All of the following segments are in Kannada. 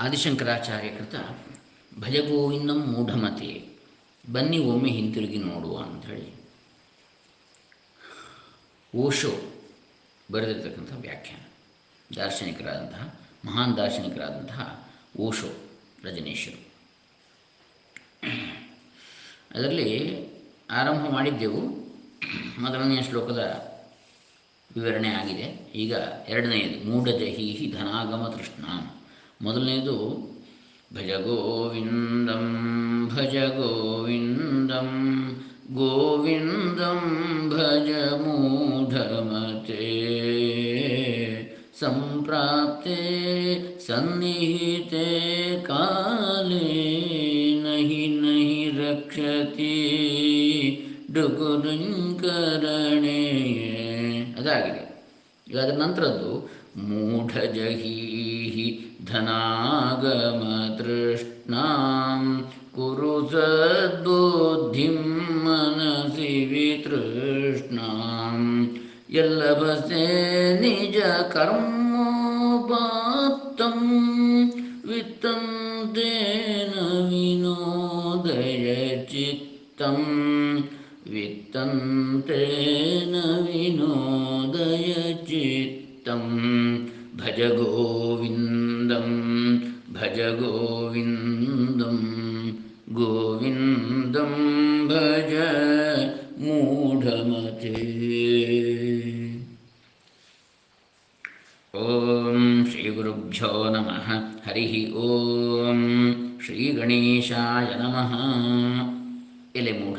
ಆದಿಶಂಕರಾಚಾರ್ಯ ಕೃತ ಭಜಗೋವಿಂದಂ ಮೂಢಮತೆ ಬನ್ನಿ ಒಮ್ಮೆ ಹಿಂತಿರುಗಿ ನೋಡುವ ಅಂಥೇಳಿ ಓಶೋ ಬರೆದಿರ್ತಕ್ಕಂಥ ವ್ಯಾಖ್ಯಾನ ದಾರ್ಶನಿಕರಾದಂತಹ ಮಹಾನ್ ದಾರ್ಶನಿಕರಾದಂತಹ ಓಶೋ ರಜನೀಶರು ಅದರಲ್ಲಿ ಆರಂಭ ಮಾಡಿದ್ದೆವು ಮೊದಲನೆಯ ಶ್ಲೋಕದ ವಿವರಣೆ ಆಗಿದೆ ಈಗ ಎರಡನೆಯದು ಮೂಢಜಹೀಹಿ ಧನಾಗಮ ತೃಷ್ಣಾಂ ಮೊದಲನೆಯದು ಭಜ ಗೋವಿಂದಂ ಭಜ ಗೋವಿಂದಂ ಗೋವಿಂದಂ ಭಜ ಮೂಢಮತೆ ಸಂಪ್ರಾಪ್ತೆ ಸನ್ನಿಹಿತೆ ಕಾಲೇ ನಹಿ ನಹಿ ರಕ್ಷತಿ ಡುಗುರುಂಕರಣೆ ಅದಾಗಿದೆ ಈಗ ಅದರ ನಂತರದ್ದು ಮೂಢಜಹೀಹಿ ಧನಾಗಮ ತೃಷ್ಣಾಂ ಕುರು ಸದ್ಬುದ್ಧಿಂ ಮನಸಿ ವಿತೃಷ್ಣಾಂ ಯಲ್ಲಭಸೆ ನಿಜ ಕರ್ಮೋಪಾತ್ತಂ ವಿತ್ತಂತೇನ ವಿನೋದಯ ಚಿತ್ತಂ ವಿತ್ತಂತೇನ ವಿನೋದಯ ಚಿತ್ತಂ ಭಜ ಗೋವಿಂದಂ ಭಜ ಗೋವಿಂದಂ ಗೋವಿಂದಂ ಭಜ ಮೂಢಮತೆ ಓಂ ಶ್ರೀ ಗುರುಭ್ಯೋ ನಮಃ ಹರಿ ಓಂ ಶ್ರೀ ಗಣೇಶಾಯ ನಮಃ ಎಲೆ ಮೂಢ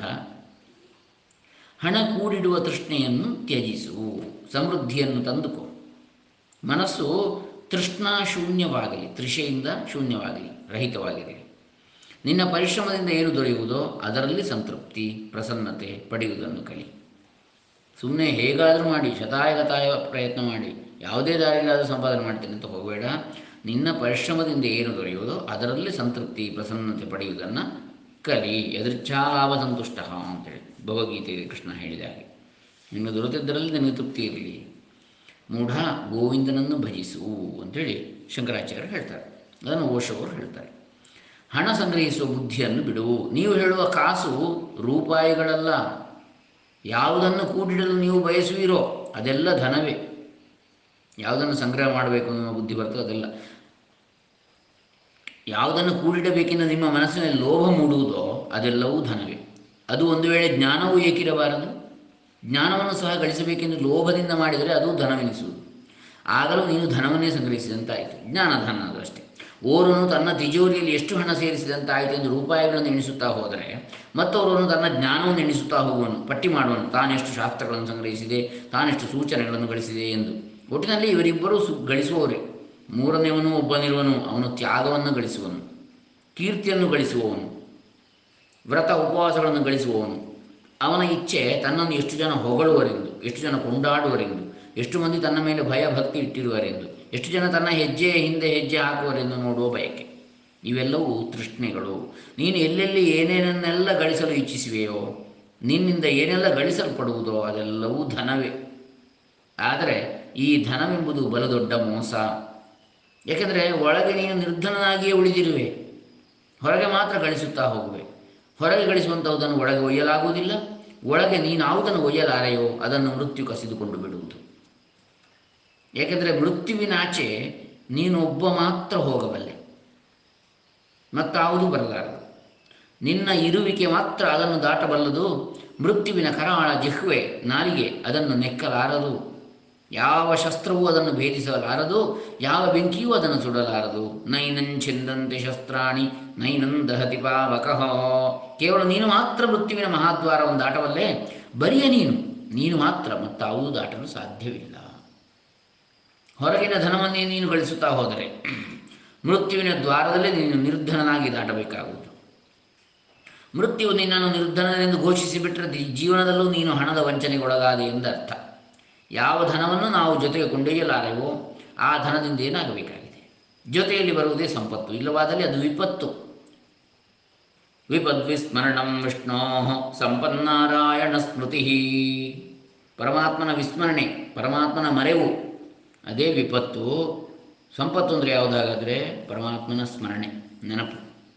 ಹಣ ಕೂಡಿಡುವ ತೃಷ್ಣೆಯನ್ನು ತ್ಯಜಿಸು ಸಮೃದ್ಧಿಯನ್ನು ತಂದುಕೋ ಮನಸ್ಸು ತೃಷ್ಣಾ ಶೂನ್ಯವಾಗಲಿ ತೃಷೆಯಿಂದ ಶೂನ್ಯವಾಗಲಿ ರಹಿತವಾಗಿರಲಿ ನಿನ್ನ ಪರಿಶ್ರಮದಿಂದ ಏನು ದೊರೆಯುವುದೋ ಅದರಲ್ಲಿ ಸಂತೃಪ್ತಿ ಪ್ರಸನ್ನತೆ ಪಡೆಯುವುದನ್ನು ಕಲಿ ಸುಮ್ಮನೆ ಹೇಗಾದರೂ ಮಾಡಿ ಶತಾಯಗತಾಯ ಪ್ರಯತ್ನ ಮಾಡಿ ಯಾವುದೇ ದಾರಿಯಲ್ಲಾದರೂ ಸಂಪಾದನೆ ಮಾಡ್ತೇನೆ ಅಂತ ಹೋಗಬೇಡ ನಿನ್ನ ಪರಿಶ್ರಮದಿಂದ ಏನು ದೊರೆಯುವುದೋ ಅದರಲ್ಲಿ ಸಂತೃಪ್ತಿ ಪ್ರಸನ್ನತೆ ಪಡೆಯುವುದನ್ನು ಕಲಿ ಎದೃಚ್ಛಾವ ಸಂತುಷ್ಟ ಅಂತೇಳಿ ಭಗವದ್ಗೀತೆಯಲ್ಲಿ ಕೃಷ್ಣ ಹೇಳಿದ ಹಾಗೆ ನಿಮಗೆ ದೊರೆತಿದ್ದರಲ್ಲಿ ನಿನಗೆ ತೃಪ್ತಿ ಇರಲಿ ಮೂಢ ಗೋವಿಂದನನ್ನು ಭಜಿಸು ಅಂತೇಳಿ ಶಂಕರಾಚಾರ್ಯರು ಹೇಳ್ತಾರೆ ಅದನ್ನು ಓಶವರು ಹೇಳ್ತಾರೆ ಹಣ ಸಂಗ್ರಹಿಸುವ ಬುದ್ಧಿಯನ್ನು ಬಿಡು ನೀವು ಹೇಳುವ ಕಾಸು ರೂಪಾಯಿಗಳಲ್ಲ ಯಾವುದನ್ನು ಕೂಡಿಡಲು ನೀವು ಬಯಸುವಿರೋ ಅದೆಲ್ಲ ಧನವೇ ಯಾವುದನ್ನು ಸಂಗ್ರಹ ಮಾಡಬೇಕು ನಿಮ್ಮ ಬುದ್ಧಿ ಬರ್ತದೆ ಅದೆಲ್ಲ ಯಾವುದನ್ನು ಕೂಡಿಡಬೇಕೆಂದು ನಿಮ್ಮ ಮನಸ್ಸಿನಲ್ಲಿ ಲೋಭ ಮೂಡುವುದೋ ಅದೆಲ್ಲವೂ ಧನವೇ ಅದು ಒಂದು ವೇಳೆ ಜ್ಞಾನವೂ ಏಕಿರಬಾರದು ಜ್ಞಾನವನ್ನು ಸಹ ಗಳಿಸಬೇಕೆಂದು ಲೋಭದಿಂದ ಮಾಡಿದರೆ ಅದು ಧನವೆನಿಸುವುದು ಆಗಲೂ ನೀನು ಧನವನ್ನೇ ಸಂಗ್ರಹಿಸಿದಂತಾಯಿತು ಜ್ಞಾನ ಧನ ಅದು ಅಷ್ಟೇ ಓರ್ವನು ತನ್ನ ತಿಜೋರಿಯಲ್ಲಿ ಎಷ್ಟು ಹಣ ಸೇರಿಸಿದಂತಾಯಿತು ಎಂದು ರೂಪಾಯಿಗಳನ್ನು ಎಣಿಸುತ್ತಾ ಹೋದರೆ ಮತ್ತೋರ್ವನು ತನ್ನ ಜ್ಞಾನವನ್ನು ಎಣಿಸುತ್ತಾ ಹೋಗುವನು ಪಟ್ಟಿ ಮಾಡುವನು ತಾನೆಷ್ಟು ಶಾಸ್ತ್ರಗಳನ್ನು ಸಂಗ್ರಹಿಸಿದೆ ತಾನೆಷ್ಟು ಸೂಚನೆಗಳನ್ನು ಗಳಿಸಿದೆ ಎಂದು ಒಟ್ಟಿನಲ್ಲಿ ಇವರಿಬ್ಬರೂ ಸು ಗಳಿಸುವವರೇ ಮೂರನೆಯವನು ಒಬ್ಬನಿರುವನು ಅವನು ತ್ಯಾಗವನ್ನು ಗಳಿಸುವನು ಕೀರ್ತಿಯನ್ನು ಗಳಿಸುವವನು ವ್ರತ ಉಪವಾಸಗಳನ್ನು ಗಳಿಸುವವನು ಅವನ ಇಚ್ಛೆ ತನ್ನನ್ನು ಎಷ್ಟು ಜನ ಹೊಗಳುವರೆಂದು ಎಷ್ಟು ಜನ ಕೊಂಡಾಡುವರೆಂದು ಎಷ್ಟು ಮಂದಿ ತನ್ನ ಮೇಲೆ ಭಯ ಭಕ್ತಿ ಇಟ್ಟಿರುವರೆಂದು ಎಷ್ಟು ಜನ ತನ್ನ ಹೆಜ್ಜೆಯ ಹಿಂದೆ ಹೆಜ್ಜೆ ಹಾಕುವರೆಂದು ನೋಡುವ ಬಯಕೆ ಇವೆಲ್ಲವೂ ತೃಷ್ಣೆಗಳು ನೀನು ಎಲ್ಲೆಲ್ಲಿ ಏನೇನನ್ನೆಲ್ಲ ಗಳಿಸಲು ಇಚ್ಛಿಸುವೆಯೋ ನಿನ್ನಿಂದ ಏನೆಲ್ಲ ಗಳಿಸಲ್ಪಡುವುದೋ ಅದೆಲ್ಲವೂ ಧನವೇ ಆದರೆ ಈ ಧನವೆಂಬುದು ಬಲು ದೊಡ್ಡ ಮೋಸ ಏಕೆಂದರೆ ಒಳಗೆ ನೀನು ನಿರ್ಧನನಾಗಿಯೇ ಉಳಿದಿರುವೆ ಹೊರಗೆ ಮಾತ್ರ ಗಳಿಸುತ್ತಾ ಹೋಗುವೆ ಹೊರಗೆ ಗಳಿಸುವಂಥವುದನ್ನು ಒಳಗೆ ಒಯ್ಯಲಾಗುವುದಿಲ್ಲ ಒಳಗೆ ನೀನಾವುದನ್ನು ಒಯ್ಯಲಾರೆಯೋ ಅದನ್ನು ಮೃತ್ಯು ಕಸಿದುಕೊಂಡು ಬಿಡುವುದು ಏಕೆಂದರೆ ಮೃತ್ಯುವಿನಾಚೆ ನೀನು ಒಬ್ಬ ಮಾತ್ರ ಹೋಗಬಲ್ಲೆ ಮತ್ತಾವುದೂ ಬರಲಾರದು ನಿನ್ನ ಇರುವಿಕೆ ಮಾತ್ರ ಅದನ್ನು ದಾಟಬಲ್ಲದು ಮೃತ್ಯುವಿನ ಕರಾಳ ಜಿಹ್ವೆ ನಾಲಿಗೆ ಅದನ್ನು ನೆಕ್ಕಲಾರದು ಯಾವ ಶಸ್ತ್ರವೂ ಅದನ್ನು ಭೇದಿಸಲಾರದು ಯಾವ ಬೆಂಕಿಯೂ ಅದನ್ನು ಸುಡಲಾರದು ನೈನಂಚಿಂದಂತೆ ಶಸ್ತ್ರಾಣಿ ನೈನಂ ದಹತಿ ಪಾವಕಃ ಕೇವಲ ನೀನು ಮಾತ್ರ ಮೃತ್ಯುವಿನ ಮಹಾದ್ವಾರವನ್ನು ದಾಟಬಲ್ಲೆ ಬರಿಯ ನೀನು ನೀನು ಮಾತ್ರ ಮತ್ತಾವುದೂ ದಾಟಲು ಸಾಧ್ಯವಿಲ್ಲ ಹೊರಗಿನ ಧನವನ್ನೇ ನೀನು ಗಳಿಸುತ್ತಾ ಹೋದರೆ ಮೃತ್ಯುವಿನ ದ್ವಾರದಲ್ಲೇ ನೀನು ನಿರ್ಧನನಾಗಿ ದಾಟಬೇಕಾಗುವುದು ಮೃತ್ಯು ನಿನ್ನನ್ನು ನಿರ್ಧನನೆಂದು ಘೋಷಿಸಿಬಿಟ್ರೆ ದಿ- ಜೀವನದಲ್ಲೂ ನೀನು ಹಣದ ವಂಚನೆಗೊಳಗಾದೆ ಎಂದರ್ಥ ಯಾವ ಧನವನ್ನು ನಾವು ಜೊತೆಗೆ ಕೊಂಡೊಯ್ಯಲಾರೆವೋ ಆ ಧನದಿಂದ ಏನಾಗಬೇಕಾಗಿದೆ ಜೊತೆಯಲ್ಲಿ ಬರುವುದೇ ಸಂಪತ್ತು ಇಲ್ಲವಾದಲ್ಲಿ ಅದು ವಿಪತ್ತು ವಿಪದ್ವಿಸ್ಮರಣಂ ವಿಷ್ಣೋ ಸಂಪನ್ನಾರಾಯಣ ಸ್ಮೃತಿ ಪರಮಾತ್ಮನ ವಿಸ್ಮರಣೆ ಪರಮಾತ್ಮನ ಮರೆವು ಅದೇ ವಿಪತ್ತು ಸಂಪತ್ತು ಅಂದರೆ ಯಾವುದಾಗಾದರೆ ಪರಮಾತ್ಮನ ಸ್ಮರಣೆ ನೆನಪು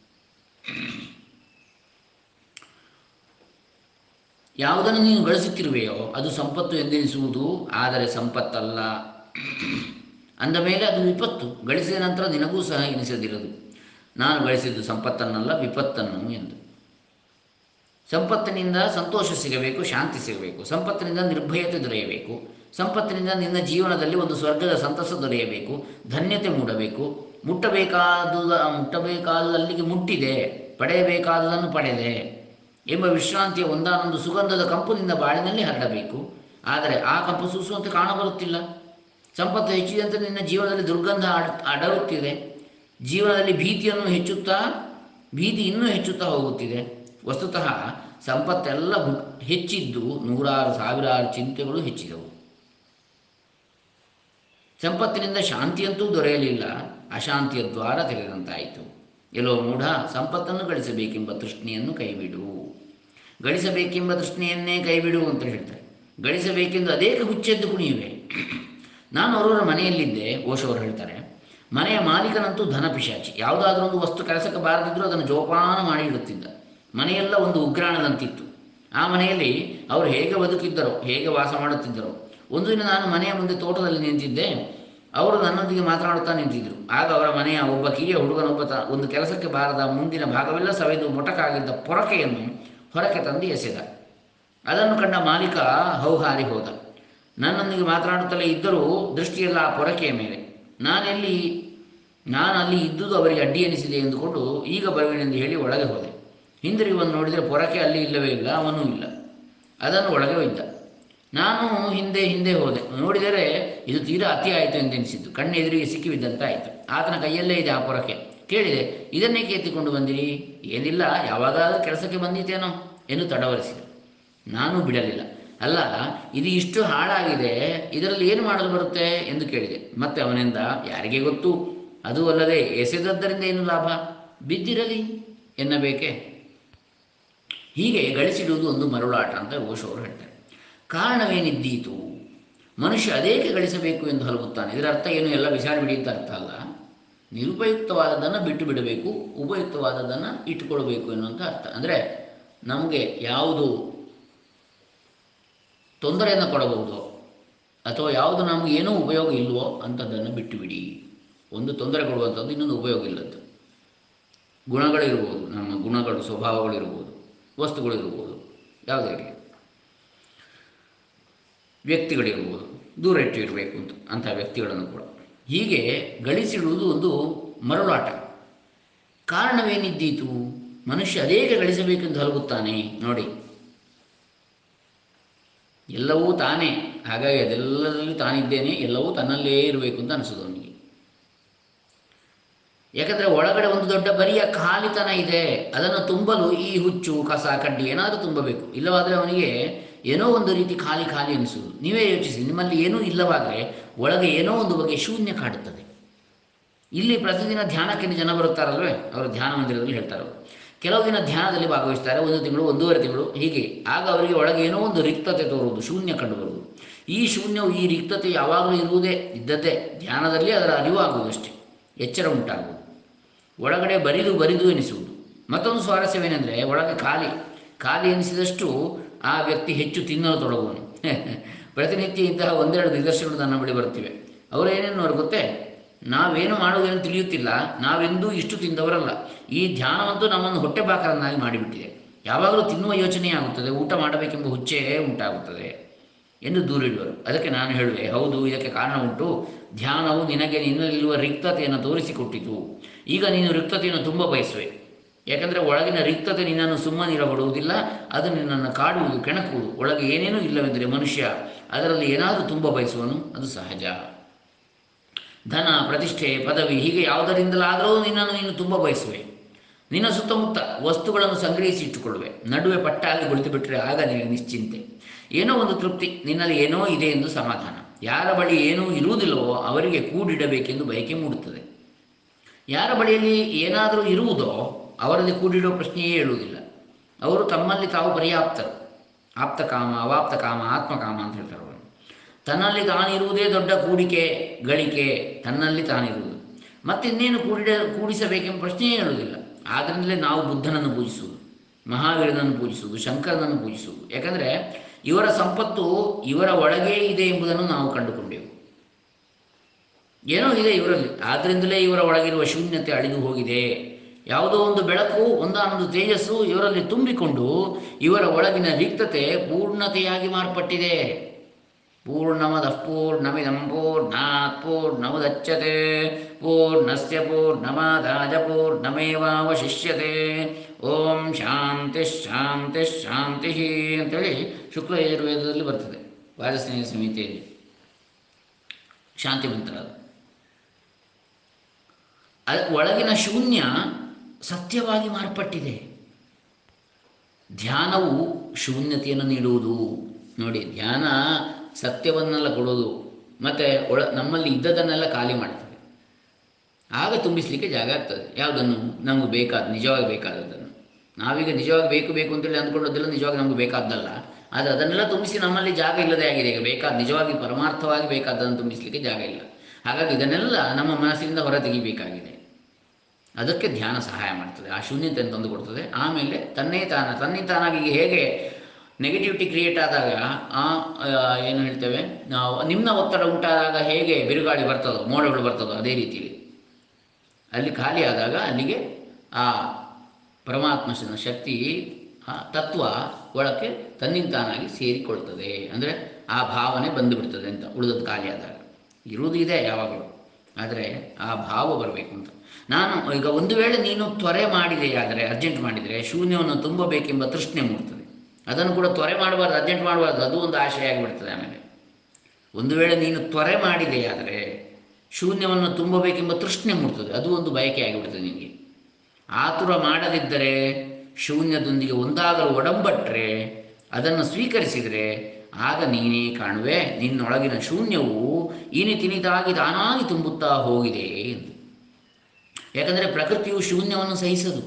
ಯಾವುದನ್ನು ನೀನು ಗಳಿಸುತ್ತಿರುವೆಯೋ ಅದು ಸಂಪತ್ತು ಎಂದೆನಿಸುವುದು ಆದರೆ ಸಂಪತ್ತಲ್ಲ ಅಂದ ಮೇಲೆ ಅದು ವಿಪತ್ತು ಗಳಿಸಿದ ನಂತರ ನಿನಗೂ ಸಹ ಎನಿಸದಿರದು ನಾನು ಗಳಿಸಿದ್ದು ಸಂಪತ್ತನ್ನಲ್ಲ ವಿಪತ್ತನ್ನು ಎಂದು ಸಂಪತ್ತಿನಿಂದ ಸಂತೋಷ ಸಿಗಬೇಕು ಶಾಂತಿ ಸಿಗಬೇಕು ಸಂಪತ್ತಿನಿಂದ ನಿರ್ಭಯತೆ ದೊರೆಯಬೇಕು ಸಂಪತ್ತಿನಿಂದ ನಿನ್ನ ಜೀವನದಲ್ಲಿ ಒಂದು ಸ್ವರ್ಗದ ಸಂತಸ ದೊರೆಯಬೇಕು ಧನ್ಯತೆ ಮೂಡಬೇಕು ಮುಟ್ಟಬೇಕಾದುದ ಮುಟ್ಟಬೇಕಾದಲ್ಲಿಗೆ ಮುಟ್ಟಿದೆ ಪಡೆಯಬೇಕಾದುದನ್ನು ಪಡೆದೆ ಎಂಬ ವಿಶ್ರಾಂತಿಯ ಒಂದಾನೊಂದು ಸುಗಂಧದ ಕಂಪುನಿಂದ ಬಾಳಿನಲ್ಲಿ ಹರಡಬೇಕು ಆದರೆ ಆ ಕಂಪು ಸೂಸುವಂತೆ ಕಾಣಬರುತ್ತಿಲ್ಲ ಸಂಪತ್ತು ಹೆಚ್ಚಿದಂತೆ ನಿನ್ನ ಜೀವನದಲ್ಲಿ ದುರ್ಗಂಧ ಅಡ ಅಡರುತ್ತಿದೆ ಜೀವನದಲ್ಲಿ ಭೀತಿಯನ್ನು ಹೆಚ್ಚುತ್ತಾ ಭೀತಿ ಇನ್ನೂ ಹೆಚ್ಚುತ್ತಾ ಹೋಗುತ್ತಿದೆ ವಸ್ತುತಃ ಸಂಪತ್ತೆಲ್ಲ ಹು- ಹೆಚ್ಚಿದ್ದು ನೂರಾರು ಸಾವಿರಾರು ಚಿಂತೆಗಳು ಹೆಚ್ಚಿದವು ಸಂಪತ್ತಿನಿಂದ ಶಾಂತಿಯಂತೂ ದೊರೆಯಲಿಲ್ಲ ಅಶಾಂತಿಯ ದ್ವಾರ ತೆರೆದಂತಾಯಿತು ಎಲ್ಲೋ ಮೂಢ ಸಂಪತ್ತನ್ನು ಗಳಿಸಬೇಕೆಂಬ ತೃಷ್ಣೆಯನ್ನು ಕೈಬಿಡು ಗಳಿಸಬೇಕೆಂಬ ತೃಷ್ಣೆಯನ್ನೇ ಕೈಬಿಡು ಅಂತ ಹೇಳ್ತಾರೆ ಗಳಿಸಬೇಕೆಂದು ಅನೇಕ ಹುಚ್ಚೆದ್ದು ಕುಣಿಯುವೆ ನಾನು ಅವರವರ ಮನೆಯಲ್ಲಿದ್ದೆ ಓಶವರು ಹೇಳ್ತಾರೆ ಮನೆಯ ಮಾಲೀಕನಂತೂ ಧನ ಪಿಶಾಚಿ ಯಾವುದಾದ್ರೂ ಒಂದು ವಸ್ತು ಕೆಲಸಕ್ಕೆ ಬಾರದಿದ್ದರೂ ಅದನ್ನು ಜೋಪಾನ ಮಾಡಿ ಇಡುತ್ತಿದ್ದ ಮನೆಯೆಲ್ಲ ಒಂದು ಉಗ್ರಾಣದಂತಿತ್ತು ಆ ಮನೆಯಲ್ಲಿ ಅವರು ಹೇಗೆ ಬದುಕಿದ್ದರೋ ಹೇಗೆ ವಾಸ ಮಾಡುತ್ತಿದ್ದರೋ ಒಂದು ದಿನ ನಾನು ಮನೆಯ ಮುಂದೆ ತೋಟದಲ್ಲಿ ನಿಂತಿದ್ದೆ ಅವರು ನನ್ನೊಂದಿಗೆ ಮಾತನಾಡುತ್ತಾ ನಿಂತಿದ್ದರು ಆಗ ಅವರ ಮನೆಯ ಒಬ್ಬ ಕಿರಿಯ ಹುಡುಗನೊಬ್ಬ ತ ಒಂದು ಕೆಲಸಕ್ಕೆ ಬಾರದ ಮುಂದಿನ ಭಾಗವೆಲ್ಲ ಸವೆದು ಮೊಟಕಾಗಿದ್ದ ಪೊರಕೆಯನ್ನು ಹೊರಕ್ಕೆ ತಂದು ಎಸೆದ ಅದನ್ನು ಕಂಡ ಮಾಲೀಕ ಹೌಹಾರಿ ಹೋದ ನನ್ನೊಂದಿಗೆ ಮಾತನಾಡುತ್ತಲೇ ಇದ್ದರೂ ದೃಷ್ಟಿಯೆಲ್ಲ ಆ ಪೊರಕೆಯ ಮೇಲೆ ನಾನೆಲ್ಲಿ ನಾನು ಅಲ್ಲಿ ಇದ್ದುದು ಅವರಿಗೆ ಅಡ್ಡಿ ಎನಿಸಿದೆ ಎಂದುಕೊಂಡು ಈಗ ಬರುವೆನೆಂದು ಹೇಳಿ ಒಳಗೆ ಹೋದೆ ಹಿಂದಿರುಗಿ ಬಂದು ನೋಡಿದರೆ ಪೊರಕೆ ಅಲ್ಲಿ ಇಲ್ಲವೇ ಇಲ್ಲ ಅವನೂ ಇಲ್ಲ ಅದನ್ನು ಒಳಗೆ ಒಯ್ದ ನಾನು ಹಿಂದೆ ಹಿಂದೆ ಹೋದೆ ನೋಡಿದರೆ ಇದು ತೀರಾ ಅತಿ ಆಯಿತು ಎಂದೆನಿಸಿದ್ದು ಕಣ್ಣು ಎದುರಿಗೆ ಸಿಕ್ಕಿ ಬಿದ್ದಂತೆ ಆಯಿತು ಆತನ ಕೈಯಲ್ಲೇ ಇದೆ ಆ ಪೊರಕೆ ಕೇಳಿದೆ ಇದನ್ನೇಕೆ ಎತ್ತಿಕೊಂಡು ಬಂದಿರಿ ಏನಿಲ್ಲ ಯಾವಾಗಾದರೂ ಕೆಲಸಕ್ಕೆ ಬಂದಿತೇನೋ ಎಂದು ತಡವರಿಸಿದೆ ನಾನು ಬಿಡಲಿಲ್ಲ ಅಲ್ಲ ಇದು ಇಷ್ಟು ಹಾಳಾಗಿದೆ ಇದರಲ್ಲಿ ಏನು ಮಾಡಲು ಬರುತ್ತೆ ಎಂದು ಕೇಳಿದೆ ಮತ್ತೆ ಅವನಿಂದ ಯಾರಿಗೆ ಗೊತ್ತು ಅದು ಅಲ್ಲದೆ ಎಸೆದದ್ದರಿಂದ ಏನು ಲಾಭ ಬಿದ್ದಿರಲಿ ಎನ್ನಬೇಕೆ ಹೀಗೆ ಗಳಿಸಿಡುವುದು ಒಂದು ಮರುಳಾಟ ಅಂತ ಓಶೋರು ಹೇಳ್ತಾರೆ ಕಾರಣವೇನಿದ್ದೀತು ಮನುಷ್ಯ ಅದೇಕೆ ಗಳಿಸಬೇಕು ಎಂದು ಹಲಗುತ್ತಾನೆ ಇದರ ಅರ್ಥ ಏನು ಎಲ್ಲ ಬಿಸಾಡಿಬಿಡಿ ಅಂತ ಅರ್ಥ ಅಲ್ಲ ನಿರುಪಯುಕ್ತವಾದದ್ದನ್ನು ಬಿಟ್ಟು ಬಿಡಬೇಕು ಉಪಯುಕ್ತವಾದದ್ದನ್ನು ಇಟ್ಟುಕೊಳ್ಬೇಕು ಎನ್ನುವಂಥ ಅರ್ಥ ಅಂದರೆ ನಮಗೆ ಯಾವುದು ತೊಂದರೆಯನ್ನು ಕೊಡಬಹುದು ಅಥವಾ ಯಾವುದು ನಮಗೆ ಏನೂ ಉಪಯೋಗ ಇಲ್ವೋ ಅಂಥದ್ದನ್ನು ಬಿಟ್ಟು ಬಿಡಿ ಒಂದು ತೊಂದರೆ ಕೊಡುವಂಥದ್ದು ಇನ್ನೊಂದು ಉಪಯೋಗ ಇಲ್ಲದ್ದು ಗುಣಗಳಿರ್ಬೋದು ನಮ್ಮ ಗುಣಗಳು ಸ್ವಭಾವಗಳಿರ್ಬೋದು ವಸ್ತುಗಳಿರ್ಬೋದು ಯಾವುದೇ ಇರಲಿ ವ್ಯಕ್ತಿಗಳಿರ್ಬೋದು ದೂರ ಇಟ್ಟು ಇರಬೇಕು ಅಂತ ಅಂಥ ವ್ಯಕ್ತಿಗಳನ್ನು ಕೂಡ ಹೀಗೆ ಗಳಿಸಿಡುವುದು ಒಂದು ಮರುಳಾಟ ಕಾರಣವೇನಿದ್ದೀತು ಮನುಷ್ಯ ಅದೇಕೆ ಗಳಿಸಬೇಕೆಂದು ಹಲಗುತ್ತಾನೆ ನೋಡಿ ಎಲ್ಲವೂ ತಾನೇ ಹಾಗಾಗಿ ಅದೆಲ್ಲದರಲ್ಲಿ ತಾನಿದ್ದೇನೆ ಎಲ್ಲವೂ ತನ್ನಲ್ಲೇ ಇರಬೇಕು ಅಂತ ಅನಿಸೋದು ಅವನಿಗೆ ಯಾಕಂದರೆ ಒಳಗಡೆ ಒಂದು ದೊಡ್ಡ ಬರಿಯ ಖಾಲಿತನ ಇದೆ ಅದನ್ನು ತುಂಬಲು ಈ ಹುಚ್ಚು ಕಸ ಕಡ್ಡಿ ಏನಾದರೂ ತುಂಬಬೇಕು ಇಲ್ಲವಾದರೆ ಅವನಿಗೆ ಏನೋ ಒಂದು ರೀತಿ ಖಾಲಿ ಖಾಲಿ ಅನಿಸುವುದು ನೀವೇ ಯೋಚಿಸಿ ನಿಮ್ಮಲ್ಲಿ ಏನೂ ಇಲ್ಲವಾದರೆ ಒಳಗೆ ಏನೋ ಒಂದು ಬಗೆಯ ಶೂನ್ಯ ಕಾಡುತ್ತದೆ ಇಲ್ಲಿ ಪ್ರತಿದಿನ ಧ್ಯಾನಕ್ಕೆ ಜನ ಬರುತ್ತಾರಲ್ವೇ ಅವರು ಧ್ಯಾನ ಮಂದಿರದಲ್ಲಿ ಹೇಳ್ತಾರೆ ಅವರು ಕೆಲವು ದಿನ ಧ್ಯಾನದಲ್ಲಿ ಭಾಗವಹಿಸ್ತಾರೆ ಒಂದು ತಿಂಗಳು ಒಂದೂವರೆ ತಿಂಗಳು ಹೀಗೆ ಆಗ ಅವರಿಗೆ ಒಳಗೆ ಏನೋ ಒಂದು ರಿಕ್ತತೆ ತೋರುವುದು ಶೂನ್ಯ ಕಂಡುಬರುವುದು ಈ ಶೂನ್ಯವು ಈ ರಿಕ್ತತೆ ಯಾವಾಗಲೂ ಇರುವುದೇ ಇದ್ದದ್ದೇ ಧ್ಯಾನದಲ್ಲಿ ಅದರ ಅರಿವು ಆಗುವುದಷ್ಟೇ ಎಚ್ಚರ ಉಂಟಾಗುವುದು ಒಳಗಡೆ ಬರಿದು ಬರಿದು ಎನಿಸುವುದು ಮತ್ತೊಂದು ಸ್ವಾರಸ್ಯವೇನೆಂದರೆ ಒಳಗೆ ಖಾಲಿ ಖಾಲಿ ಎನಿಸಿದಷ್ಟು ಆ ವ್ಯಕ್ತಿ ಹೆಚ್ಚು ತಿನ್ನಲು ತೊಡಗುವನು ಪ್ರತಿನಿತ್ಯ ಇಂತಹ ಒಂದೆರಡು ನಿದರ್ಶನಗಳು ನನ್ನ ಬಳಿ ಬರ್ತಿವೆ ಅವರು ಏನೇನು ಗೊತ್ತೇ ನಾವೇನು ಮಾಡುವುದೇನು ತಿಳಿಯುತ್ತಿಲ್ಲ ನಾವೆಂದೂ ಇಷ್ಟು ತಿಂದವರಲ್ಲ ಈ ಧ್ಯಾನವಂತೂ ನಮ್ಮನ್ನು ಹೊಟ್ಟೆ ಬಾಕರನ್ನಾಗಿ ಮಾಡಿಬಿಟ್ಟಿದೆ ಯಾವಾಗಲೂ ತಿನ್ನುವ ಯೋಚನೆ ಆಗುತ್ತದೆ ಊಟ ಮಾಡಬೇಕೆಂಬ ಹುಚ್ಚೇ ಉಂಟಾಗುತ್ತದೆ ಎಂದು ದೂರಿಡುವರು ಅದಕ್ಕೆ ನಾನು ಹೇಳುವೆ ಹೌದು ಇದಕ್ಕೆ ಕಾರಣ ಉಂಟು ಧ್ಯಾನವು ನಿನಗೆ ನಿನ್ನಲ್ಲಿರುವ ರಿಕ್ತತೆಯನ್ನು ತೋರಿಸಿಕೊಟ್ಟಿತು ಈಗ ನೀನು ರಿಕ್ತತೆಯನ್ನು ತುಂಬ ಬಯಸುವೆ ಯಾಕಂದರೆ ಒಳಗಿನ ರಿಕ್ತತೆ ನಿನ್ನನ್ನು ಸುಮ್ಮನಿರಬಡುವುದಿಲ್ಲ ಅದು ನಿನ್ನನ್ನು ಕಾಡುವುದು ಕೆಣಕುವುದು ಒಳಗೆ ಏನೇನೂ ಇಲ್ಲವೆಂದರೆ ಮನುಷ್ಯ ಅದರಲ್ಲಿ ಏನಾದರೂ ತುಂಬ ಬಯಸುವನು ಅದು ಸಹಜ ಧನ ಪ್ರತಿಷ್ಠೆ ಪದವಿ ಹೀಗೆ ಯಾವುದರಿಂದಲಾದರೂ ನಿನ್ನನ್ನು ನೀನು ತುಂಬ ಬಯಸುವೆ ನಿನ್ನ ಸುತ್ತಮುತ್ತ ವಸ್ತುಗಳನ್ನು ಸಂಗ್ರಹಿಸಿ ಇಟ್ಟುಕೊಳ್ಳುವೆ ನಡುವೆ ಪಟ್ಟಾಗಿ ಕುಳಿತು ಬಿಟ್ಟರೆ ಆಗ ನಿನಗೆ ನಿಶ್ಚಿಂತೆ ಏನೋ ಒಂದು ತೃಪ್ತಿ ನಿನ್ನಲ್ಲಿ ಏನೋ ಇದೆ ಎಂದು ಸಮಾಧಾನ ಯಾರ ಬಳಿ ಏನೂ ಇರುವುದಿಲ್ಲವೋ ಅವರಿಗೆ ಕೂಡಿಡಬೇಕೆಂದು ಬಯಕೆ ಮೂಡುತ್ತದೆ ಯಾರ ಬಳಿಯಲ್ಲಿ ಏನಾದರೂ ಇರುವುದೋ ಅವರಲ್ಲಿ ಕೂಡಿಡೋ ಪ್ರಶ್ನೆಯೇ ಹೇಳುವುದಿಲ್ಲ ಅವರು ತಮ್ಮಲ್ಲಿ ತಾವು ಪರ್ಯಾಪ್ತರು ಆಪ್ತಕಾಮ ಅವಾಪ್ತಕಾಮ ಆತ್ಮಕಾಮ ಅಂತ ಹೇಳ್ತಾರೆ ಅವರು ತನ್ನಲ್ಲಿ ತಾನಿರುವುದೇ ದೊಡ್ಡ ಕೂಡಿಕೆ ಗಳಿಕೆ ತನ್ನಲ್ಲಿ ತಾನಿರುವುದು ಮತ್ತಿನ್ನೇನು ಕೂಡಿಡ ಕೂಡಿಸಬೇಕೆಂಬ ಪ್ರಶ್ನೆಯೇ ಹೇಳುವುದಿಲ್ಲ ಆದ್ದರಿಂದಲೇ ನಾವು ಬುದ್ಧನನ್ನು ಪೂಜಿಸುವುದು ಮಹಾವೀರನನ್ನು ಪೂಜಿಸುವುದು ಶಂಕರನನ್ನು ಪೂಜಿಸುವುದು ಯಾಕಂದರೆ ಇವರ ಸಂಪತ್ತು ಇವರ ಒಳಗೇ ಇದೆ ಎಂಬುದನ್ನು ನಾವು ಕಂಡುಕೊಂಡೆವು ಏನೋ ಇದೆ ಇವರಲ್ಲಿ ಆದ್ದರಿಂದಲೇ ಇವರ ಒಳಗಿರುವ ಶೂನ್ಯತೆ ಅಳಿದು ಹೋಗಿದೆ ಯಾವುದೋ ಒಂದು ಬೆಳಕು ಒಂದಾನೊಂದು ತೇಜಸ್ಸು ಇವರಲ್ಲಿ ತುಂಬಿಕೊಂಡು ಇವರ ಒಳಗಿನ ರಿಕ್ತತೆ ಪೂರ್ಣತೆಯಾಗಿ ಮಾರ್ಪಟ್ಟಿದೆ ಪೂರ್ಣಮದ ಪೂರ್ಣಮಿದಂ ಪೂರ್ಣಾತ್ ಪೂರ್ಣಮುದಚ್ಯತೆ ಪೂರ್ಣಸ್ಯ ಪೂರ್ಣಮಾದಾಯ ಪೂರ್ಣಮೇವಾವಶಿಷ್ಯತೆ ಓಂ ಶಾಂತಿ ಶಾಂತಿ ಶಾಂತಿ ಅಂತೇಳಿ ಶುಕ್ಲ ಯಜುರ್ವೇದದಲ್ಲಿ ಬರ್ತದೆ ವಾಜಸ್ನೇಹ ಸಮಿತಿಯಲ್ಲಿ ಶಾಂತಿ ಮಂತ್ರ ಅದು ಅದ್ ಒಳಗಿನ ಶೂನ್ಯ ಸತ್ಯವಾಗಿ ಮಾರ್ಪಟ್ಟಿದೆ ಧ್ಯಾನವು ಶೂನ್ಯತೆಯನ್ನು ನೀಡುವುದು ನೋಡಿ ಧ್ಯಾನ ಸತ್ಯವನ್ನೆಲ್ಲ ಕೊಡೋದು ಮತ್ತು ಒಳ ನಮ್ಮಲ್ಲಿ ಇದ್ದದನ್ನೆಲ್ಲ ಖಾಲಿ ಮಾಡ್ತದೆ ಆಗ ತುಂಬಿಸಲಿಕ್ಕೆ ಜಾಗ ಆಗ್ತದೆ ಯಾವುದನ್ನು ನಮಗೆ ಬೇಕಾದ ನಿಜವಾಗಿ ಬೇಕಾದದ್ದನ್ನು ನಾವೀಗ ನಿಜವಾಗಿ ಬೇಕು ಬೇಕು ಅಂತೇಳಿ ಅಂದ್ಕೊಳ್ಳೋದಿಲ್ಲ ನಿಜವಾಗಿ ನಮಗೆ ಬೇಕಾದ್ದಲ್ಲ ಆದರೆ ಅದನ್ನೆಲ್ಲ ತುಂಬಿಸಿ ನಮ್ಮಲ್ಲಿ ಜಾಗ ಇಲ್ಲದೆ ಆಗಿದೆ ಈಗ ಬೇಕಾದ ನಿಜವಾಗಿ ಪರಮಾರ್ಥವಾಗಿ ಬೇಕಾದ್ದನ್ನು ತುಂಬಿಸಲಿಕ್ಕೆ ಜಾಗ ಇಲ್ಲ ಹಾಗಾಗಿ ಇದನ್ನೆಲ್ಲ ನಮ್ಮ ಮನಸ್ಸಿನಿಂದ ಹೊರ ತೆಗಿಬೇಕಾಗಿದೆ ಅದಕ್ಕೆ ಧ್ಯಾನ ಸಹಾಯ ಮಾಡ್ತದೆ ಆ ಶೂನ್ಯತೆಯನ್ನು ತಂದು ಕೊಡ್ತದೆ ಆಮೇಲೆ ತನ್ನೇ ತಾನ ತನ್ನೇ ತಾನಾಗಿ ಹೇಗೆ ನೆಗೆಟಿವಿಟಿ ಕ್ರಿಯೇಟ್ ಆದಾಗ ಆ ಆ, ಏನು ಹೇಳ್ತೇವೆ ನಾವು ನಿಮ್ನ ಒತ್ತಡ ಉಂಟಾದಾಗ ಹೇಗೆ ಬಿರುಗಾಳಿ ಬರ್ತದೋ ಮೋಡಗಳು ಬರ್ತದೋ ಅದೇ ರೀತಿಯಲ್ಲಿ ಅಲ್ಲಿ ಖಾಲಿ ಆದಾಗ ಅಲ್ಲಿಗೆ ಆ ಪರಮಾತ್ಮನ ಶಕ್ತಿ ಆ ತತ್ವ ಒಳಕ್ಕೆ ತನ್ನಿಂತಾನಾಗಿ ಸೇರಿಕೊಳ್ತದೆ ಅಂದರೆ ಆ ಭಾವನೆ ಬಂದುಬಿಡ್ತದೆ ಅಂತ ಉಳಿದದ್ದು ಖಾಲಿ ಆದಾಗ ಇರುವುದು ಇದೆ ಯಾವಾಗಲೂ ಆದರೆ ಆ ಭಾವ ಬರಬೇಕು ಅಂತ ನಾನು ಈಗ ಒಂದು ವೇಳೆ ನೀನು ತ್ವರೆ ಮಾಡಿದೆಯಾದರೆ ಅರ್ಜೆಂಟ್ ಮಾಡಿದರೆ ಶೂನ್ಯವನ್ನು ತುಂಬಬೇಕೆಂಬ ತೃಷ್ಣೆ ಮೂಡ್ತದೆ ಅದನ್ನು ಕೂಡ ತ್ವರೆ ಮಾಡಬಾರ್ದು ಅರ್ಜೆಂಟ್ ಮಾಡಬಾರ್ದು ಅದು ಒಂದು ಆಶಯ ಆಗಿಬಿಡ್ತದೆ ಆಮೇಲೆ ಒಂದು ವೇಳೆ ನೀನು ತ್ವರೆ ಮಾಡಿದೆಯಾದರೆ ಶೂನ್ಯವನ್ನು ತುಂಬಬೇಕೆಂಬ ತೃಷ್ಣೆ ಮೂಡ್ತದೆ ಅದು ಒಂದು ಬಯಕೆ ಆಗಿಬಿಡ್ತದೆ ನಿನಗೆ ಆತುರ ಮಾಡದಿದ್ದರೆ ಶೂನ್ಯದೊಂದಿಗೆ ಒಂದಾಗಲು ಒಡಂಬಟ್ರೆ ಅದನ್ನು ಸ್ವೀಕರಿಸಿದರೆ ಆಗ ನೀನೇ ಕಾಣುವೆ ನಿನ್ನೊಳಗಿನ ಶೂನ್ಯವು ಇನಿತಿನಿದಾಗಿ ತಾನಾಗಿ ತುಂಬುತ್ತಾ ಹೋಗಿದೆ ಎಂದು ಯಾಕಂದರೆ ಪ್ರಕೃತಿಯು ಶೂನ್ಯವನ್ನು ಸಹಿಸದು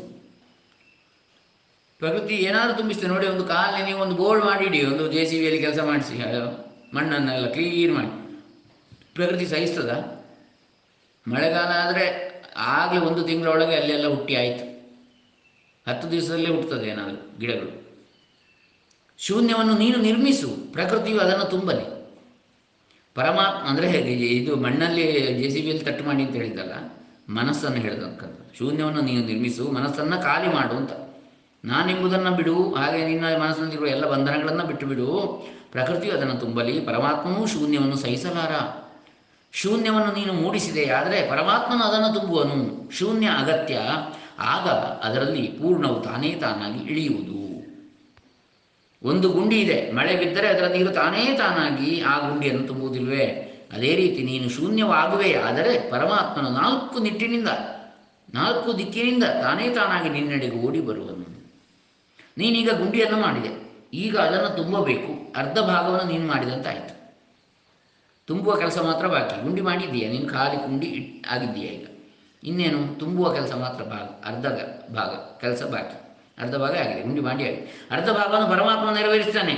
ಪ್ರಕೃತಿ ಏನಾದರೂ ತುಂಬಿಸ್ತದೆ ನೋಡಿ ಒಂದು ಕಾಲಲ್ಲಿ ನೀವು ಒಂದು ಬೋರ್ಡ್ ಮಾಡಿಡಿ ಒಂದು ಜೆ ಸಿ ಬಿಯಲ್ಲಿ ಕೆಲಸ ಮಾಡಿಸಿ ಅದು ಮಣ್ಣನ್ನೆಲ್ಲ ಕ್ಲೀನ್ ಮಾಡಿ ಪ್ರಕೃತಿ ಸಹಿಸ್ತದ ಮಳೆಗಾಲ ಆದರೆ ಆಗಲೇ ಒಂದು ತಿಂಗಳೊಳಗೆ ಅಲ್ಲೆಲ್ಲ ಹುಟ್ಟಿ ಆಯಿತು ಹತ್ತು ದಿವಸದಲ್ಲೇ ಹುಟ್ಟುತ್ತದೆ ಏನಾದರೂ ಗಿಡಗಳು ಶೂನ್ಯವನ್ನು ನೀನು ನಿರ್ಮಿಸು ಪ್ರಕೃತಿಯು ಅದನ್ನು ತುಂಬಲಿ ಪರಮಾತ್ಮ ಅಂದರೆ ಹೇಗೆ ಇದು ಮಣ್ಣಲ್ಲಿ ಜೆ ಸಿ ಬಿಯಲ್ಲಿ ತಟ್ಟು ಮಾಡಿ ಅಂತ ಹೇಳಿದ್ದಲ್ಲ ಮನಸ್ಸನ್ನು ಹೇಳಿದಂಥದ್ದು ಶೂನ್ಯವನ್ನು ನೀನು ನಿರ್ಮಿಸು ಮನಸ್ಸನ್ನು ಖಾಲಿ ಮಾಡು ಅಂತ ನಾನೆಂಬುದನ್ನು ಬಿಡು ಹಾಗೆ ನಿನ್ನ ಮನಸ್ಸಿನಲ್ಲಿರುವ ಎಲ್ಲ ಬಂಧನಗಳನ್ನು ಬಿಟ್ಟು ಬಿಡು ಪ್ರಕೃತಿಯು ಅದನ್ನು ತುಂಬಲಿ ಪರಮಾತ್ಮನೂ ಶೂನ್ಯವನ್ನು ಸಹಿಸಲಾರ ಶೂನ್ಯವನ್ನು ನೀನು ಮೂಡಿಸಿದೆ ಆದರೆ ಪರಮಾತ್ಮನು ಅದನ್ನು ತುಂಬುವನು ಶೂನ್ಯ ಅಗತ್ಯ ಆಗ ಅದರಲ್ಲಿ ಪೂರ್ಣವು ತಾನೇ ತಾನಾಗಿ ಇಳಿಯುವುದು ಒಂದು ಗುಂಡಿ ಇದೆ ಮಳೆ ಬಿದ್ದರೆ ಅದರ ನೀರು ತಾನೇ ತಾನಾಗಿ ಆ ಗುಂಡಿಯನ್ನು ತುಂಬುವುದಿಲ್ವೇ ಅದೇ ರೀತಿ ನೀನು ಶೂನ್ಯವಾಗುವೆ ಆದರೆ ಪರಮಾತ್ಮನು ನಾಲ್ಕು ನಿಟ್ಟಿನಿಂದ ನಾಲ್ಕು ದಿಕ್ಕಿನಿಂದ ತಾನೇ ತಾನಾಗಿ ನಿನ್ನೆಡೆಗೆ ಓಡಿ ಬರುವನು ನೀನೀಗ ಗುಂಡಿಯನ್ನು ಮಾಡಿದೆ ಈಗ ಅದನ್ನು ತುಂಬಬೇಕು ಅರ್ಧ ಭಾಗವನ್ನು ನೀನು ಮಾಡಿದಂತಾಯಿತು ತುಂಬುವ ಕೆಲಸ ಮಾತ್ರ ಬಾಕಿ ಗುಂಡಿ ಮಾಡಿದ್ದೀಯ ನೀನು ಖಾಲಿ ಗುಂಡಿ ಇಟ್ ಆಗಿದ್ದೀಯ ಈಗ ಇನ್ನೇನು ತುಂಬುವ ಕೆಲಸ ಮಾತ್ರ ಭಾಗ ಅರ್ಧ ಗ- ಭಾಗ ಕೆಲಸ ಬಾಕಿ ಅರ್ಧ ಭಾಗ ಆಗಿದೆ ಗುಂಡಿ ಮಾಡಿ ಆಗಿದೆ ಅರ್ಧ ಭಾಗವನ್ನು ಪರಮಾತ್ಮ ನೆರವೇರಿಸ್ತಾನೆ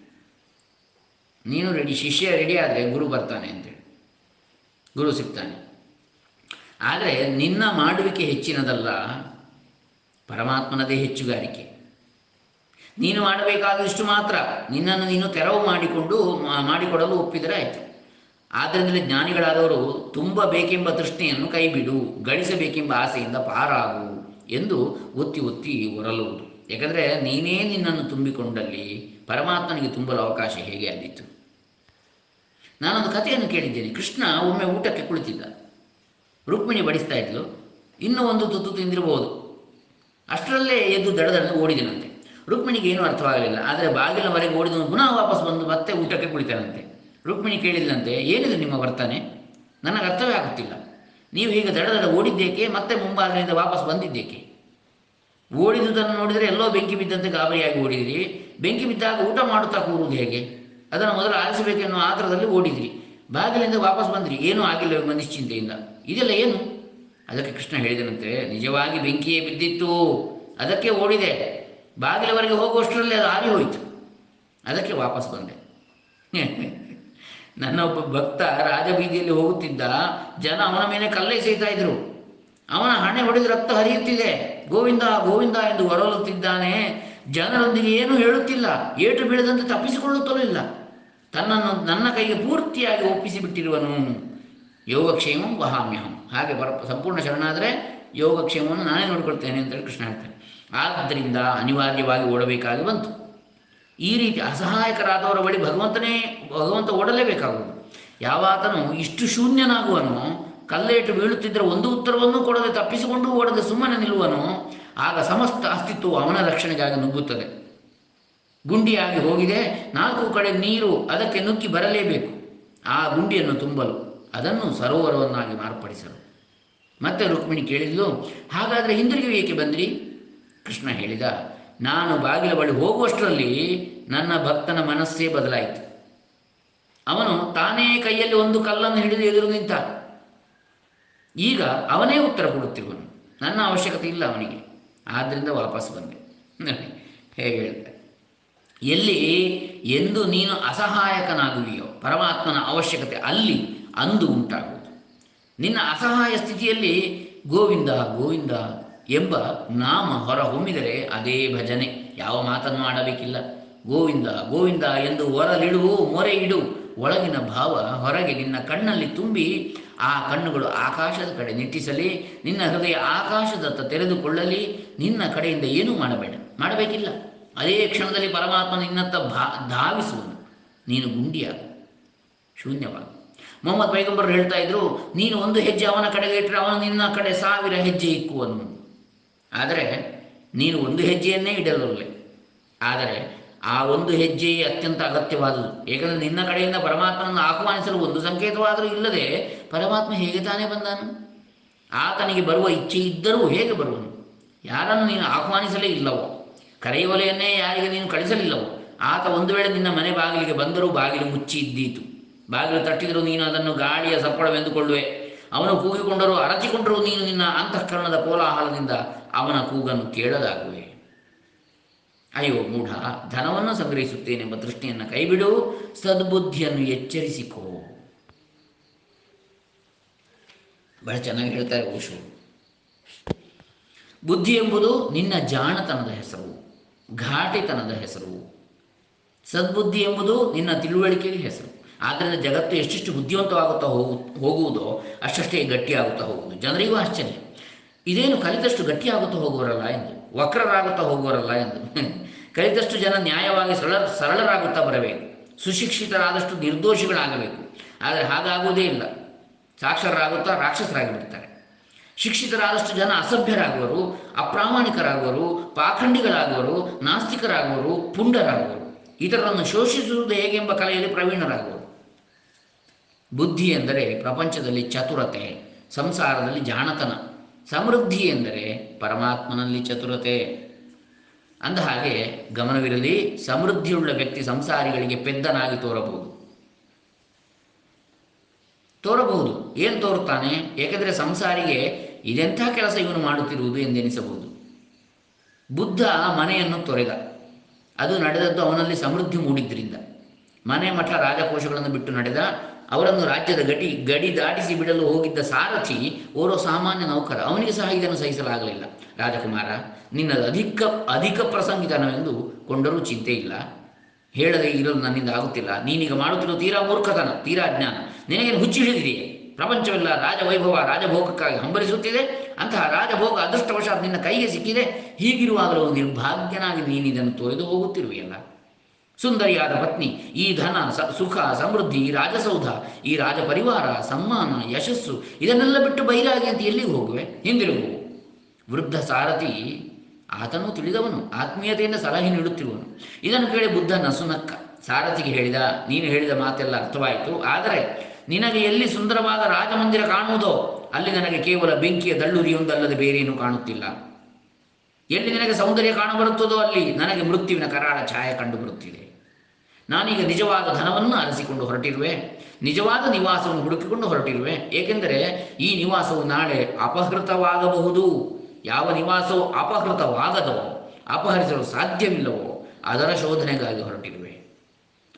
ನೀನು ರೆಡಿ ಶಿಷ್ಯ ರೆಡಿ ಆದರೆ ಗುರು ಬರ್ತಾನೆ ಅಂತೇಳಿ ಗುರು ಸಿಗ್ತಾನೆ ಆದರೆ ನಿನ್ನ ಮಾಡುವಿಕೆ ಹೆಚ್ಚಿನದಲ್ಲ ಪರಮಾತ್ಮನದೇ ಹೆಚ್ಚುಗಾರಿಕೆ ನೀನು ಮಾಡಬೇಕಾದಷ್ಟು ಮಾತ್ರ ನಿನ್ನನ್ನು ನೀನು ತೆರವು ಮಾಡಿಕೊಂಡು ಮಾ- ಮಾಡಿಕೊಡಲು ಒಪ್ಪಿದರೆ ಆಯಿತು ಆದ್ದರಿಂದಲೇ ಜ್ಞಾನಿಗಳಾದವರು ತುಂಬಬೇಕೆಂಬ ತೃಷ್ಣೆಯನ್ನು ಕೈಬಿಡು ಗಳಿಸಬೇಕೆಂಬ ಆಸೆಯಿಂದ ಪಾರಾಗು ಎಂದು ಒತ್ತಿ ಒತ್ತಿ ಹೊರಲುವುದು ಯಾಕಂದರೆ ನೀನೇ ನಿನ್ನನ್ನು ತುಂಬಿಕೊಂಡಲ್ಲಿ ಪರಮಾತ್ಮನಿಗೆ ತುಂಬಲು ಅವಕಾಶ ಹೇಗೆ ಆದೀತು ನಾನೊಂದು ಕಥೆಯನ್ನು ಕೇಳಿದ್ದೇನೆ ಕೃಷ್ಣ ಒಮ್ಮೆ ಊಟಕ್ಕೆ ಕುಳಿತಿದ್ದ ರುಕ್ಮಿಣಿ ಬಡಿಸ್ತಾ ಇದ್ಲು ಇನ್ನೂ ಒಂದು ತುತ್ತು ತಿಂದಿರಬಹುದು ಅಷ್ಟರಲ್ಲೇ ಎದ್ದು ದಡದನ್ನು ಓಡಿದನಂತೆ ರುಕ್ಮಿಣಿಗೆ ಏನೂ ಅರ್ಥವಾಗಲಿಲ್ಲ ಆದರೆ ಬಾಗಿಲವರೆಗೆ ಓಡಿದನು ಪುನಃ ವಾಪಸ್ ಬಂದು ಮತ್ತೆ ಊಟಕ್ಕೆ ಕುಳಿತಾನಂತೆ ರುಕ್ಮಿಣಿ ಕೇಳಿದ್ಲಂತೆ ಏನಿದು ನಿಮ್ಮ ವರ್ತನೆ ನನಗೆ ಅರ್ಥವೇ ಆಗುತ್ತಿಲ್ಲ ನೀವು ಹೀಗೆ ದಡ ದಡ ಓಡಿದ್ದೇಕೆ ಮತ್ತೆ ಮುಂಬಾಗಿಲಿಂದ ವಾಪಸ್ ಬಂದಿದ್ದೇಕೆ ಓಡಿದುದನ್ನು ನೋಡಿದರೆ ಎಲ್ಲೋ ಬೆಂಕಿ ಬಿದ್ದಂತೆ ಗಾಬರಿಯಾಗಿ ಓಡಿದಿರಿ ಬೆಂಕಿ ಬಿದ್ದಾಗ ಊಟ ಮಾಡುತ್ತಾ ಕೂರುವುದು ಹೇಗೆ ಅದನ್ನು ಮೊದಲು ಆಲಿಸಬೇಕೆನ್ನುವ ಆತರದಲ್ಲಿ ಓಡಿದಿರಿ ಬಾಗಿಲಿಂದ ವಾಪಸ್ ಬಂದಿರಿ ಏನೂ ಆಗಿಲ್ಲ ಎಂಬ ನಿಶ್ಚಿಂತೆಯಿಂದ ಇದೆಲ್ಲ ಏನು ಅದಕ್ಕೆ ಕೃಷ್ಣ ಹೇಳಿದನಂತೆ ನಿಜವಾಗಿ ಬೆಂಕಿಯೇ ಬಿದ್ದಿತ್ತು ಅದಕ್ಕೆ ಓಡಿದೆ ಬಾಗಿಲವರೆಗೆ ಹೋಗುವಷ್ಟರಲ್ಲಿ ಅದು ಆರಿ ಹೋಯಿತು ಅದಕ್ಕೆ ವಾಪಸ್ ಬಂದೆ ನನ್ನ ಒಬ್ಬ ಭಕ್ತ ರಾಜಬೀದಿಯಲ್ಲಿ ಹೋಗುತ್ತಿದ್ದ ಜನ ಅವನ ಮೇಲೆ ಕಲ್ಲೆ ಸೇತಾ ಇದ್ರು ಅವನ ಹಣೆ ಹೊಡೆದು ರಕ್ತ ಹರಿಯುತ್ತಿದೆ ಗೋವಿಂದ ಗೋವಿಂದ ಎಂದು ಹೊರಳುತ್ತಿದ್ದಾನೆ ಜನರೊಂದಿಗೆ ಏನೂ ಹೇಳುತ್ತಿಲ್ಲ ಏಟು ಬೀಳದಂತೆ ತಪ್ಪಿಸಿಕೊಳ್ಳುತ್ತಲೂ ಇಲ್ಲ ತನ್ನನ್ನು ನನ್ನ ಕೈಗೆ ಪೂರ್ತಿಯಾಗಿ ಒಪ್ಪಿಸಿ ಬಿಟ್ಟಿರುವನು ಯೋಗಕ್ಷೇಮಂ ವಹಾಮ್ಯಹಂ ಹಾಗೆ ಪರ ಸಂಪೂರ್ಣ ಶರಣಾದರೆ ಯೋಗಕ್ಷೇಮವನ್ನು ನಾನೇ ನೋಡಿಕೊಳ್ತೇನೆ ಅಂತೇಳಿ ಕೃಷ್ಣ ಹೇಳ್ತಾನೆ ಆದ್ದರಿಂದ ಅನಿವಾರ್ಯವಾಗಿ ಓಡಬೇಕಾಗಿ ಬಂತು ಈ ರೀತಿ ಅಸಹಾಯಕರಾದವರ ಬಳಿ ಭಗವಂತನೇ ಭಗವಂತ ಓಡಲೇಬೇಕಾಗುವುದು ಯಾವಾತನು ಇಷ್ಟು ಶೂನ್ಯನಾಗುವನೋ ಕಲ್ಲೇಟು ಬೀಳುತ್ತಿದ್ದರೆ ಒಂದು ಉತ್ತರವನ್ನು ಕೊಡದೆ ತಪ್ಪಿಸಿಕೊಂಡು ಓಡದೆ ಸುಮ್ಮನೆ ನಿಲ್ಲುವನೋ ಆಗ ಸಮಸ್ತ ಅಸ್ತಿತ್ವವು ಅವನ ರಕ್ಷಣೆಗಾಗಿ ನುಗ್ಗುತ್ತದೆ ಗುಂಡಿಯಾಗಿ ಹೋಗಿದೆ ನಾಲ್ಕು ಕಡೆ ನೀರು ಅದಕ್ಕೆ ನುಗ್ಗಿ ಬರಲೇಬೇಕು ಆ ಗುಂಡಿಯನ್ನು ತುಂಬಲು ಅದನ್ನು ಸರೋವರವನ್ನಾಗಿ ಮಾರ್ಪಡಿಸಲು ಮತ್ತೆ ರುಕ್ಮಿಣಿ ಕೇಳಿದ್ಲು ಹಾಗಾದರೆ ಹಿಂದಿರುಗಿ ಏಕೆ ಬಂದ್ರಿ ಕೃಷ್ಣ ಹೇಳಿದ ನಾನು ಬಾಗಿಲ ಬಳಿ ಹೋಗುವಷ್ಟರಲ್ಲಿ ನನ್ನ ಭಕ್ತನ ಮನಸ್ಸೇ ಬದಲಾಯಿತು ಅವನು ತಾನೇ ಕೈಯಲ್ಲಿ ಒಂದು ಕಲ್ಲನ್ನು ಹಿಡಿದು ಎದುರು ನಿಂತ ಈಗ ಅವನೇ ಉತ್ತರ ಕೊಡುತ್ತಿರುವನು ನನ್ನ ಅವಶ್ಯಕತೆ ಇಲ್ಲ ಅವನಿಗೆ ಆದ್ದರಿಂದ ವಾಪಸ್ ಬಂದೆ ನೋಡಿ, ಹೇಗೆ ಹೇಳ್ತಾರೆ ಎಲ್ಲಿ ಎಂದು ನೀನು ಅಸಹಾಯಕನಾಗುವಿಯೋ ಪರಮಾತ್ಮನ ಅವಶ್ಯಕತೆ ಅಲ್ಲಿ ಅಂದು ಉಂಟಾಗುವುದು ನಿನ್ನ ಅಸಹಾಯ ಸ್ಥಿತಿಯಲ್ಲಿ ಗೋವಿಂದ ಗೋವಿಂದ ಎಂಬ ನಾಮ ಹೊರ ಹೊಮ್ಮಿದರೆ ಅದೇ ಭಜನೆ ಯಾವ ಮಾತನ್ನು ಆಡಬೇಕಿಲ್ಲ ಗೋವಿಂದ ಗೋವಿಂದ ಎಂದು ಹೊರಲಿಡು ಮೊರೆ ಇಡು ಒಳಗಿನ ಭಾವ ಹೊರಗೆ ನಿನ್ನ ಕಣ್ಣಲ್ಲಿ ತುಂಬಿ ಆ ಕಣ್ಣುಗಳು ಆಕಾಶದ ಕಡೆ ನಿಟ್ಟಿಸಲಿ ನಿನ್ನ ಹೃದಯ ಆಕಾಶದತ್ತ ತೆರೆದುಕೊಳ್ಳಲಿ ನಿನ್ನ ಕಡೆಯಿಂದ ಏನೂ ಮಾಡಬೇಡ ಮಾಡಬೇಕಿಲ್ಲ ಅದೇ ಕ್ಷಣದಲ್ಲಿ ಪರಮಾತ್ಮ ನಿನ್ನತ್ತ ಭಾ ಧಾವಿಸುವನು ನೀನು ಗುಂಡಿಯಾಗು ಶೂನ್ಯವಾಗ ಮೊಹಮ್ಮದ್ ಪೈಗಂಬರ್ ಹೇಳ್ತಾ ಇದ್ರು ನೀನು ಒಂದು ಹೆಜ್ಜೆ ಅವನ ಕಡೆಗೆ ಇಟ್ಟರೆ ಅವನು ನಿನ್ನ ಕಡೆ ಸಾವಿರ ಹೆಜ್ಜೆ ಇಕ್ಕುವನು ಆದರೆ ನೀನು ಒಂದು ಹೆಜ್ಜೆಯನ್ನೇ ಇಡಲೊಲ್ಲೆ ಆದರೆ ಆ ಒಂದು ಹೆಜ್ಜೆಯೇ ಅತ್ಯಂತ ಅಗತ್ಯವಾದುದು ಏಕೆಂದರೆ ನಿನ್ನ ಕಡೆಯಿಂದ ಪರಮಾತ್ಮನನ್ನು ಆಹ್ವಾನಿಸಲು ಒಂದು ಸಂಕೇತವಾದರೂ ಇಲ್ಲದೆ ಪರಮಾತ್ಮ ಹೇಗೆ ತಾನೇ ಬಂದಾನು ಆತನಿಗೆ ಬರುವ ಇಚ್ಛೆ ಇದ್ದರೂ ಹೇಗೆ ಬರುವನು ಯಾರನ್ನು ನೀನು ಆಹ್ವಾನಿಸಲೇ ಇಲ್ಲವೋ ಕರೆಯುವಲೆಯನ್ನೇ ಯಾರಿಗೆ ನೀನು ಕಳಿಸಲಿಲ್ಲವೋ ಆತ ಒಂದು ವೇಳೆ ನಿನ್ನ ಮನೆ ಬಾಗಿಲಿಗೆ ಬಂದರೂ ಬಾಗಿಲು ಮುಚ್ಚಿ ಇದ್ದೀತು ಬಾಗಿಲು ತಟ್ಟಿದರೂ ನೀನು ಅದನ್ನು ಗಾಳಿಯ ಸಪ್ಪಳವೆಂದುಕೊಳ್ಳುವೆ ಅವನು ಕೂಗಿಕೊಂಡರೂ ಅರಚಿಕೊಂಡರೂ ನೀನು ನಿನ್ನ ಅಂತಃಕರಣದ ಕೋಲಾಹಲದಿಂದ ಅವನ ಕೂಗನ್ನು ಕೇಳಲಾಗುವೆ ಅಯ್ಯೋ ಮೂಢ ಧನವನ್ನು ಸಂಗ್ರಹಿಸುತ್ತೇನೆಂಬ ದೃಷ್ಟಿಯನ್ನು ಕೈಬಿಡು ಸದ್ಬುದ್ಧಿಯನ್ನು ಎಚ್ಚರಿಸಿಕೋ ಬಹಳ ಚೆನ್ನಾಗಿ ಹೇಳ್ತಾರೆ ಓಶು ಬುದ್ಧಿ ಎಂಬುದು ನಿನ್ನ ಜಾಣತನದ ಹೆಸರು ಘಾಟಿತನದ ಹೆಸರು ಸದ್ಬುದ್ಧಿ ಎಂಬುದು ನಿನ್ನ ತಿಳುವಳಿಕೆಗೆ ಹೆಸರು ಆದ್ದರಿಂದ ಜಗತ್ತು ಎಷ್ಟೆಷ್ಟು ಬುದ್ಧಿವಂತವಾಗುತ್ತಾ ಹೋಗು ಹೋಗುವುದೋ ಅಷ್ಟಷ್ಟೇ ಗಟ್ಟಿಯಾಗುತ್ತಾ ಹೋಗುವುದು ಜನರಿಗೂ ಆಶ್ಚರ್ಯ ಇದೇನು ಕಲಿತಷ್ಟು ಗಟ್ಟಿಯಾಗುತ್ತಾ ಹೋಗುವರಲ್ಲ ಎಂದು ವಕ್ರರಾಗುತ್ತಾ ಹೋಗುವರಲ್ಲ ಎಂದು ಕಲಿತಷ್ಟು ಜನ ನ್ಯಾಯವಾಗಿ ಸರಳ ಸರಳರಾಗುತ್ತಾ ಬರಬೇಕು ಸುಶಿಕ್ಷಿತರಾದಷ್ಟು ನಿರ್ದೋಷಿಗಳಾಗಬೇಕು ಆದರೆ ಹಾಗಾಗುವುದೇ ಇಲ್ಲ ಸಾಕ್ಷರರಾಗುತ್ತಾ ರಾಕ್ಷಸರಾಗಿ ಬಿಡ್ತಾರೆ ಶಿಕ್ಷಿತರಾದಷ್ಟು ಜನ ಅಸಭ್ಯರಾಗುವರು ಅಪ್ರಾಮಾಣಿಕರಾಗುವರು ಪಾಖಂಡಿಗಳಾಗುವರು ನಾಸ್ತಿಕರಾಗುವರು ಪುಂಡರಾಗುವರು ಇತರರನ್ನು ಶೋಷಿಸುವುದು ಹೇಗೆಂಬ ಕಲೆಯಲ್ಲಿ ಪ್ರವೀಣರಾಗುವರು ಬುದ್ಧಿ ಎಂದರೆ ಪ್ರಪಂಚದಲ್ಲಿ ಚತುರತೆ ಸಂಸಾರದಲ್ಲಿ ಜಾಣತನ ಸಮೃದ್ಧಿ ಎಂದರೆ ಪರಮಾತ್ಮನಲ್ಲಿ ಚತುರತೆ ಅಂದ ಹಾಗೆ ಗಮನವಿರಲಿ ಸಮೃದ್ಧಿಯುಳ್ಳ ವ್ಯಕ್ತಿ ಸಂಸಾರಿಗಳಿಗೆ ಪೆದ್ದನಾಗಿ ತೋರಬಹುದು ತೋರಬಹುದು ಏನು ತೋರುತ್ತಾನೆ ಏಕೆಂದರೆ ಸಂಸಾರಿಗೆ ಇದೆಂಥ ಕೆಲಸ ಇವನು ಮಾಡುತ್ತಿರುವುದು ಎಂದೆನಿಸಬಹುದು ಬುದ್ಧ ಮನೆಯನ್ನು ತೊರೆದ ಅದು ನಡೆದದ್ದು ಅವನಲ್ಲಿ ಸಮೃದ್ಧಿ ಮೂಡಿದ್ದರಿಂದ ಮನೆ ಮಠ ರಾಜಕೋಶಗಳನ್ನು ಬಿಟ್ಟು ನಡೆದ ಅವರನ್ನು ರಾಜ್ಯದ ಗಡಿ ಗಡಿ ದಾಟಿಸಿ ಬಿಡಲು ಹೋಗಿದ್ದ ಸಾರಥಿ ಓರ್ವ ಸಾಮಾನ್ಯ ನೌಕರ ಅವನಿಗೆ ಸಹ ಇದನ್ನು ಸಹಿಸಲಾಗಲಿಲ್ಲ ರಾಜಕುಮಾರ ನಿನ್ನದು ಅಧಿಕ ಅಧಿಕ ಪ್ರಸಂಗಿತನವೆಂದು ಕೊಂಡರೂ ಚಿಂತೆ ಇಲ್ಲ ಹೇಳದೆ ಇರಲು ನನ್ನಿಂದ ಆಗುತ್ತಿಲ್ಲ ನೀನೀಗ ಮಾಡುತ್ತಿರುವ ತೀರಾ ಮೂರ್ಖತನ ತೀರಾ ಅಜ್ಞಾನ ನಿನಗೇನು ಹುಚ್ಚು ಹಿಡಿದಿದೆಯೇ ಪ್ರಪಂಚವೆಲ್ಲ ರಾಜವೈಭವ ರಾಜಭೋಗಕ್ಕಾಗಿ ಹಂಬಲಿಸುತ್ತಿದೆ ಅಂತಹ ರಾಜಭೋಗ ಅದೃಷ್ಟವಶಾತ್ ನಿನ್ನ ಕೈಗೆ ಸಿಕ್ಕಿದೆ ಹೀಗಿರುವಾಗಲೂ ನಿರ್ಭಾಗ್ಯನಾಗಿ ನೀನು ಇದನ್ನು ತೊರೆದು ಹೋಗುತ್ತಿರುವೆಯಲ್ಲ ಸುಂದರಿಯಾದ ಪತ್ನಿ ಈ ಧನ ಸ ಸುಖ ಸಮೃದ್ಧಿ ಈ ರಾಜಸೌಧ ಈ ರಾಜ ಪರಿವಾರ ಸಮ್ಮಾನ ಯಶಸ್ಸು ಇದನ್ನೆಲ್ಲ ಬಿಟ್ಟು ಬೈರಾಗಿ ಅಂತ ಎಲ್ಲಿಗೆ ಹೋಗುವೆ ಹಿಂದಿರುಗು ವೃದ್ಧ ಸಾರಥಿ ಆತನು ತಿಳಿದವನು ಆತ್ಮೀಯತೆಯಿಂದ ಸಲಹೆ ನೀಡುತ್ತಿರುವನು ಇದನ್ನು ಕೇಳಿ ಬುದ್ಧ ನಸುನಕ್ಕ ಸಾರಥಿಗೆ ಹೇಳಿದ ನೀನು ಹೇಳಿದ ಮಾತೆಲ್ಲ ಅರ್ಥವಾಯಿತು ಆದರೆ ನಿನಗೆ ಎಲ್ಲಿ ಸುಂದರವಾದ ರಾಜಮಂದಿರ ಕಾಣುವುದೋ ಅಲ್ಲಿ ನನಗೆ ಕೇವಲ ಬೆಂಕಿಯ ದಳ್ಳುರಿಯೊಂದಲ್ಲದೆ ಬೇರೇನೂ ಕಾಣುತ್ತಿಲ್ಲ ಎಲ್ಲಿ ನಿನಗೆ ಸೌಂದರ್ಯ ಕಾಣಬರುತ್ತದೋ ಅಲ್ಲಿ ನನಗೆ ಮೃತ್ಯುವಿನ ಕರಾಳ ಛಾಯೆ ಕಂಡುಬರುತ್ತಿದೆ ನಾನೀಗ ನಿಜವಾದ ಧನವನ್ನು ಅರಸಿಕೊಂಡು ಹೊರಟಿರುವೆ ನಿಜವಾದ ನಿವಾಸವನ್ನು ಹುಡುಕಿಕೊಂಡು ಹೊರಟಿರುವೆ ಏಕೆಂದರೆ ಈ ನಿವಾಸವು ನಾಳೆ ಅಪಹೃತವಾಗಬಹುದು ಯಾವ ನಿವಾಸವು ಅಪಹೃತವಾಗದವೋ ಅಪಹರಿಸಲು ಸಾಧ್ಯವಿಲ್ಲವೋ ಅದರ ಶೋಧನೆಗಾಗಿ ಹೊರಟಿರುವೆ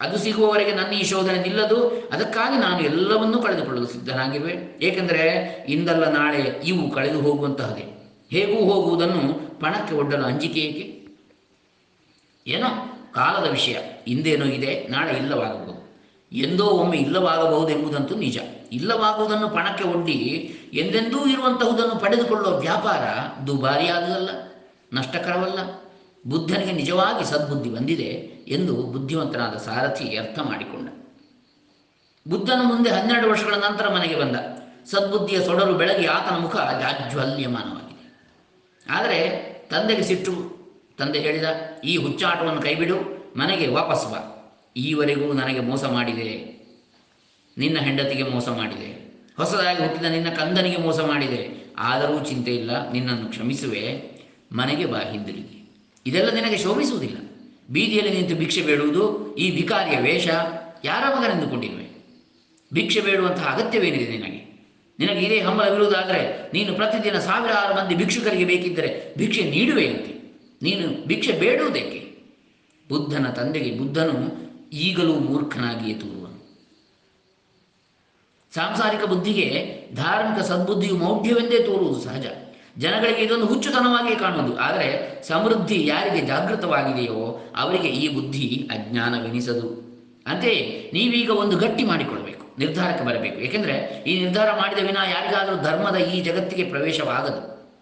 ಅದು ಸಿಗುವವರೆಗೆ ನನ್ನ ಈ ಶೋಧನೆ ನಿಲ್ಲದು ಅದಕ್ಕಾಗಿ ನಾನು ಎಲ್ಲವನ್ನೂ ಕಳೆದುಕೊಳ್ಳಲು ಸಿದ್ಧನಾಗಿರುವೆ ಏಕೆಂದರೆ ಇಂದಲ್ಲ ನಾಳೆ ಇವು ಕಳೆದು ಹೋಗುವಂತಹದೇ ಹೇಗೂ ಹೋಗುವುದನ್ನು ಪಣಕ್ಕೆ ಒಡ್ಡಲು ಅಂಜಿಕೆ ಏಕೆ ಏನೋ ಕಾಲದ ವಿಷಯ ಇಂದೇನೋ ಇದೆ ನಾಳೆ ಇಲ್ಲವಾಗಬಹುದು ಎಂದೋ ಒಮ್ಮೆ ಇಲ್ಲವಾಗಬಹುದೆಂಬುದಂತೂ ನಿಜ ಇಲ್ಲವಾಗುವುದನ್ನು ಪಣಕ್ಕೆ ಒಡ್ಡಿ ಎಂದೆಂದೂ ಇರುವಂತಹುದನ್ನು ಪಡೆದುಕೊಳ್ಳುವ ವ್ಯಾಪಾರ ದುಬಾರಿಯಾದುದಲ್ಲ ನಷ್ಟಕರವಲ್ಲ ಬುದ್ಧನಿಗೆ ನಿಜವಾಗಿ ಸದ್ಬುದ್ಧಿ ಬಂದಿದೆ ಎಂದು ಬುದ್ಧಿವಂತನಾದ ಸಾರಥಿ ಅರ್ಥ ಮಾಡಿಕೊಂಡ ಬುದ್ಧನ ಮುಂದೆ ಹನ್ನೆರಡು ವರ್ಷಗಳ ನಂತರ ಮನೆಗೆ ಬಂದ ಸದ್ಬುದ್ಧಿಯ ಸೊಡರು ಬೆಳಗಿ ಆತನ ಮುಖ ಜಾಜ್ವಲ್ಯಮಾನವಾಗಿದೆ ಆದರೆ ತಂದೆಗೆ ಸಿಟ್ಟು ತಂದೆ ಹೇಳಿದ ಈ ಹುಚ್ಚಾಟವನ್ನು ಕೈಬಿಡು ಮನೆಗೆ ವಾಪಸ್ ಬಾ ಈವರೆಗೂ ನನಗೆ ಮೋಸ ಮಾಡಿದೆ ನಿನ್ನ ಹೆಂಡತಿಗೆ ಮೋಸ ಮಾಡಿದೆ ಹೊಸದಾಗಿ ಹುಟ್ಟಿದ ನಿನ್ನ ಕಂದನಿಗೆ ಮೋಸ ಮಾಡಿದೆ ಆದರೂ ಚಿಂತೆ ಇಲ್ಲ ನಿನ್ನನ್ನು ಕ್ಷಮಿಸುವೆ ಮನೆಗೆ ಬಾ ಹಿಂದಿರುಗಿ ಇದೆಲ್ಲ ನಿನಗೆ ಶೋಭಿಸುವುದಿಲ್ಲ ಬೀದಿಯಲ್ಲಿ ನಿಂತು ಭಿಕ್ಷೆ ಬೇಡುವುದು ಈ ವಿಕಾರಿಯ ವೇಷ ಯಾರ ಮಗನೆಂದುಕೊಂಡಿರುವೆ ಭಿಕ್ಷೆ ಬೇಡುವಂತಹ ಅಗತ್ಯವೇನಿದೆ ನಿನಗೆ ನಿನಗೆ ಇದೇ ಹಂಬಲವಿರುವುದಾದರೆ ನೀನು ಪ್ರತಿದಿನ ಸಾವಿರಾರು ಮಂದಿ ಭಿಕ್ಷುಕರಿಗೆ ಬೇಕಿದ್ದರೆ ಭಿಕ್ಷೆ ನೀಡುವೆಯಂತೆ ನೀನು ಭಿಕ್ಷೆ ಬೇಡುವುದಕ್ಕೆ ಬುದ್ಧನ ತಂದೆಗೆ ಬುದ್ಧನು ಈಗಲೂ ಮೂರ್ಖನಾಗಿಯೇ ತೋರುವನು ಸಾಂಸಾರಿಕ ಬುದ್ಧಿಗೆ ಧಾರ್ಮಿಕ ಸದ್ಬುದ್ಧಿಯು ಮೌಢ್ಯವೆಂದೇ ತೋರುವುದು ಸಹಜ ಜನಗಳಿಗೆ ಇದೊಂದು ಹುಚ್ಚುತನವಾಗಿಯೇ ಕಾಣುವುದು ಆದರೆ ಸಮೃದ್ಧಿ ಯಾರಿಗೆ ಜಾಗೃತವಾಗಿದೆಯೋ ಅವರಿಗೆ ಈ ಬುದ್ಧಿ ಅಜ್ಞಾನವೆನಿಸದು ಅಂತೆಯೇ ನೀವೀಗ ಒಂದು ಗಟ್ಟಿ ಮಾಡಿಕೊಳ್ಳಬೇಕು ನಿರ್ಧಾರಕ್ಕೆ ಬರಬೇಕು ಏಕೆಂದರೆ ಈ ನಿರ್ಧಾರ ಮಾಡಿದ ವಿನ ಯಾರಿಗಾದರೂ ಧರ್ಮದ ಈ ಜಗತ್ತಿಗೆ ಪ್ರವೇಶವಾಗದು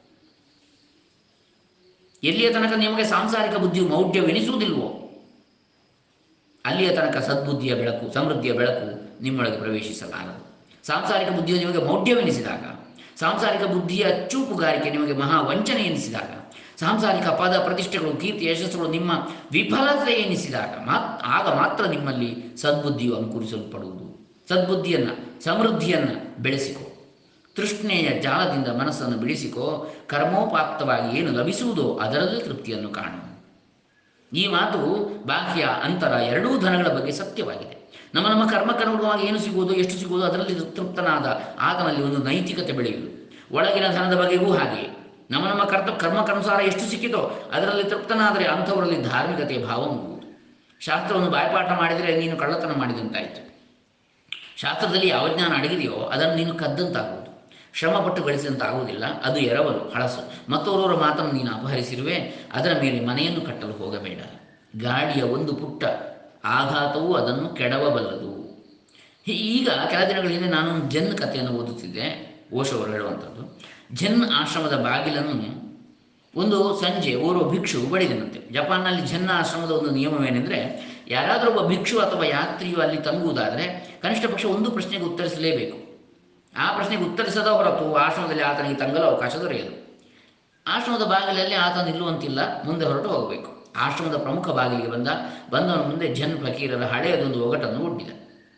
ಎಲ್ಲಿಯ ತನಕ ನಿಮಗೆ ಸಾಂಸಾರಿಕ ಬುದ್ಧಿಯು ಮೌಢ್ಯವೆನಿಸುವುದಿಲ್ವೋ ಅಲ್ಲಿಯ ತನಕ ಸದ್ಬುದ್ಧಿಯ ಬೆಳಕು ಸಮೃದ್ಧಿಯ ಬೆಳಕು ನಿಮ್ಮೊಳಗೆ ಪ್ರವೇಶಿಸಲಾರದು ಸಾಂಸಾರಿಕ ಬುದ್ಧಿಯು ನಿಮಗೆ ಮೌಢ್ಯವೆನಿಸಿದಾಗ ಸಾಂಸಾರಿಕ ಬುದ್ಧಿಯ ಚೂಪುಗಾರಿಕೆ ನಿಮಗೆ ಮಹಾ ವಂಚನೆ ಎನಿಸಿದಾಗ ಸಾಂಸಾರಿಕ ಪದ ಪ್ರತಿಷ್ಠೆಗಳು ಕೀರ್ತಿ ಯಶಸ್ಸುಗಳು ನಿಮ್ಮ ವಿಫಲತೆ ಎನಿಸಿದಾಗ ಮಾತ್ ಆಗ ಮಾತ್ರ ನಿಮ್ಮಲ್ಲಿ ಸದ್ಬುದ್ಧಿಯು ಅಂಕುರಿಸಲ್ಪಡುವುದು ಸದ್ಬುದ್ಧಿಯನ್ನು ಸಮೃದ್ಧಿಯನ್ನು ಬೆಳೆಸಿಕೊ ತೃಷ್ಣೆಯ ಜಾಲದಿಂದ ಮನಸ್ಸನ್ನು ಬಿಡಿಸಿಕೋ ಕರ್ಮೋಪಾಕ್ತವಾಗಿ ಏನು ಲಭಿಸುವುದೋ ಅದರಲ್ಲಿ ತೃಪ್ತಿಯನ್ನು ಕಾಣು ಈ ಮಾತು ಬಾಹ್ಯ ಅಂತರ ಎರಡೂ ಧನಗಳ ಬಗ್ಗೆ ಸತ್ಯವಾಗಿದೆ ನಮ್ಮ ನಮ್ಮ ಕರ್ಮಕ್ಕನುಗುಣವಾಗಿ ಏನು ಸಿಗುವುದು ಎಷ್ಟು ಸಿಗುವುದು ಅದರಲ್ಲಿ ತೃಪ್ತನಾದ ಆತನಲ್ಲಿ ಒಂದು ನೈತಿಕತೆ ಬೆಳೆಯುವುದು ಒಳಗಿನ ಧನದ ಬಗೆಗೂ ಹಾಗೆಯೇ ನಮ್ಮ ನಮ್ಮ ಕರ್ತ ಕರ್ಮಕ್ಕನುಸಾರ ಎಷ್ಟು ಸಿಕ್ಕಿತೋ ಅದರಲ್ಲಿ ತೃಪ್ತನಾದರೆ ಅಂಥವರಲ್ಲಿ ಧಾರ್ಮಿಕತೆಯ ಭಾವ ಮೂಡುವುದು ಶಾಸ್ತ್ರವನ್ನು ಬಾಯ್ಪಾಠ ಮಾಡಿದರೆ ನೀನು ಕಳ್ಳತನ ಮಾಡಿದಂತಾಯಿತು ಶಾಸ್ತ್ರದಲ್ಲಿ ಯಾವ ಜ್ಞಾನ ಅಡಗಿದೆಯೋ ಅದನ್ನು ನೀನು ಕದ್ದಂತಾಗುವುದು ಶ್ರಮಪಟ್ಟು ಗಳಿಸಿದಂತಾಗುವುದಿಲ್ಲ ಅದು ಎರವಲು ಹಳಸು ಮತ್ತೋರ್ವರ ಮಾತನ್ನು ನೀನು ಅಪಹರಿಸಿರುವೆ ಅದರ ಮೇಲೆ ಮನೆಯನ್ನು ಕಟ್ಟಲು ಹೋಗಬೇಡ ಗಾಳಿಯ ಒಂದು ಪುಟ್ಟ ಆಘಾತವೂ ಅದನ್ನು ಕೆಡವಬಲ್ಲದು ಹೀ- ಈಗ ಕೆಲ ದಿನಗಳ ಹಿಂದೆ ನಾನು ಒಂದು ಜನ್ ಕಥೆಯನ್ನು ಓದುತ್ತಿದ್ದೆ ಓಶೋ ಅವರು ಹೇಳುವಂಥದ್ದು ಜನ್ ಆಶ್ರಮದ ಬಾಗಿಲನ್ನು ಒಂದು ಸಂಜೆ ಓರ್ವ ಭಿಕ್ಷು ಬಡಿದನಂತೆ ಜಪಾನ್ನಲ್ಲಿ ಜನ್ನ ಆಶ್ರಮದ ಒಂದು ನಿಯಮವೇನೆಂದರೆ ಯಾರಾದರೂ ಒಬ್ಬ ಭಿಕ್ಷು ಅಥವಾ ಯಾತ್ರಿಯು ಅಲ್ಲಿ ತಂಗುವುದಾದರೆ ಕನಿಷ್ಠ ಪಕ್ಷ ಒಂದು ಪ್ರಶ್ನೆಗೆ ಉತ್ತರಿಸಲೇಬೇಕು ಆ ಪ್ರಶ್ನೆಗೆ ಉತ್ತರಿಸದ ಹೊರತು ಆಶ್ರಮದಲ್ಲಿ ಆತನಿಗೆ ತಂಗಲು ಅವಕಾಶ ದೊರೆಯದು ಆಶ್ರಮದ ಬಾಗಿಲಲ್ಲಿ ಆತ ನಿಲ್ಲುವಂತಿಲ್ಲ ಮುಂದೆ ಹೊರಟು ಹೋಗಬೇಕು ಆಶ್ರಮದ ಪ್ರಮುಖ ಬಾಗಿಲಿಗೆ ಬಂದ ಬಂದವನ ಮುಂದೆ ಜನ್ ಫಕೀರರ ಹಳೆಯದೊಂದು ಒಗಟನ್ನು ಒಡ್ಡಿದ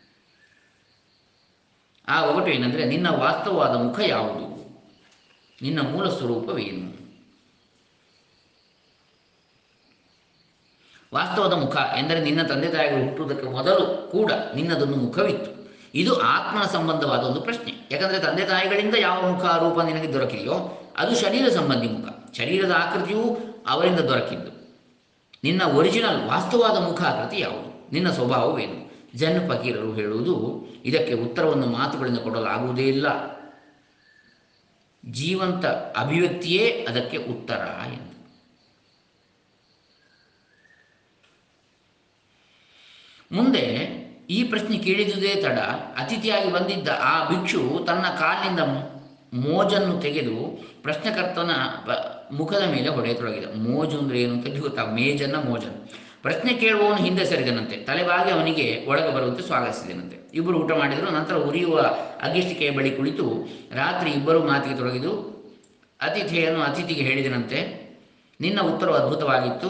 ಆ ಒಗಟು ಏನಂದರೆ ನಿನ್ನ ವಾಸ್ತವವಾದ ಮುಖ ಯಾವುದು ನಿನ್ನ ಮೂಲ ಸ್ವರೂಪವೇನು ವಾಸ್ತವದ ಮುಖ ಎಂದರೆ ನಿನ್ನ ತಂದೆ ತಾಯಿಗಳು ಹುಟ್ಟುವುದಕ್ಕೆ ಮೊದಲು ಕೂಡ ನಿನ್ನದೊಂದು ಮುಖವಿತ್ತು ಇದು ಆತ್ಮನ ಸಂಬಂಧವಾದ ಒಂದು ಪ್ರಶ್ನೆ ಯಾಕಂದರೆ ತಂದೆ ತಾಯಿಗಳಿಂದ ಯಾವ ಮುಖ ರೂಪ ನಿನಗೆ ದೊರಕಿದೆಯೋ ಅದು ಶರೀರ ಸಂಬಂಧಿ ಮುಖ ಶರೀರದ ಆಕೃತಿಯೂ ಅವರಿಂದ ದೊರಕಿದ್ದು ನಿನ್ನ ಒರಿಜಿನಲ್ ವಾಸ್ತವವಾದ ಮುಖ ಆಕೃತಿ ಯಾವುದು ನಿನ್ನ ಸ್ವಭಾವವೇನು ಜನ್ ಫಕೀರರು ಹೇಳುವುದು ಇದಕ್ಕೆ ಉತ್ತರವನ್ನು ಮಾತುಗಳಿಂದ ಕೊಡಲಾಗುವುದೇ ಇಲ್ಲ ಜೀವಂತ ಅಭಿವ್ಯಕ್ತಿಯೇ ಅದಕ್ಕೆ ಉತ್ತರ ಎಂದು ಮುಂದೆ ಈ ಪ್ರಶ್ನೆ ಕೇಳಿದುದೇ ತಡ ಅತಿಥಿಯಾಗಿ ಬಂದಿದ್ದ ಆ ಭಿಕ್ಷು ತನ್ನ ಕಾಲಿನಿಂದ ಮೋಜನ್ನು ತೆಗೆದು ಪ್ರಶ್ನೆಕರ್ತನ ಬ- ಮುಖದ ಮೇಲೆ ಹೊಡೆಯತೊಡಗಿದ ಮೋಜು ಅಂದರೆ ಏನು ಅಂತ ಗೊತ್ತಾ ಮೇಜನ್ನ ಮೋಜನ್ನು ಪ್ರಶ್ನೆ ಕೇಳುವವನು ಹಿಂದೆ ಸರಿದನಂತೆ ತಲೆಬಾಗಿ ಅವನಿಗೆ ಒಳಗೆ ಬರುವಂತೆ ಸ್ವಾಗತಿಸಿದನಂತೆ ಇಬ್ಬರು ಊಟ ಮಾಡಿದರು ನಂತರ ಉರಿಯುವ ಅಗಿಷ್ಟಿಕೆಯ ಬಳಿ ಕುಳಿತು ರಾತ್ರಿ ಇಬ್ಬರು ಮಾತಿಗೆ ತೊಡಗಿದು ಅತಿಥಿಯನ್ನು ಅತಿಥಿಗೆ ಹೇಳಿದನಂತೆ ನಿನ್ನ ಉತ್ತರವು ಅದ್ಭುತವಾಗಿತ್ತು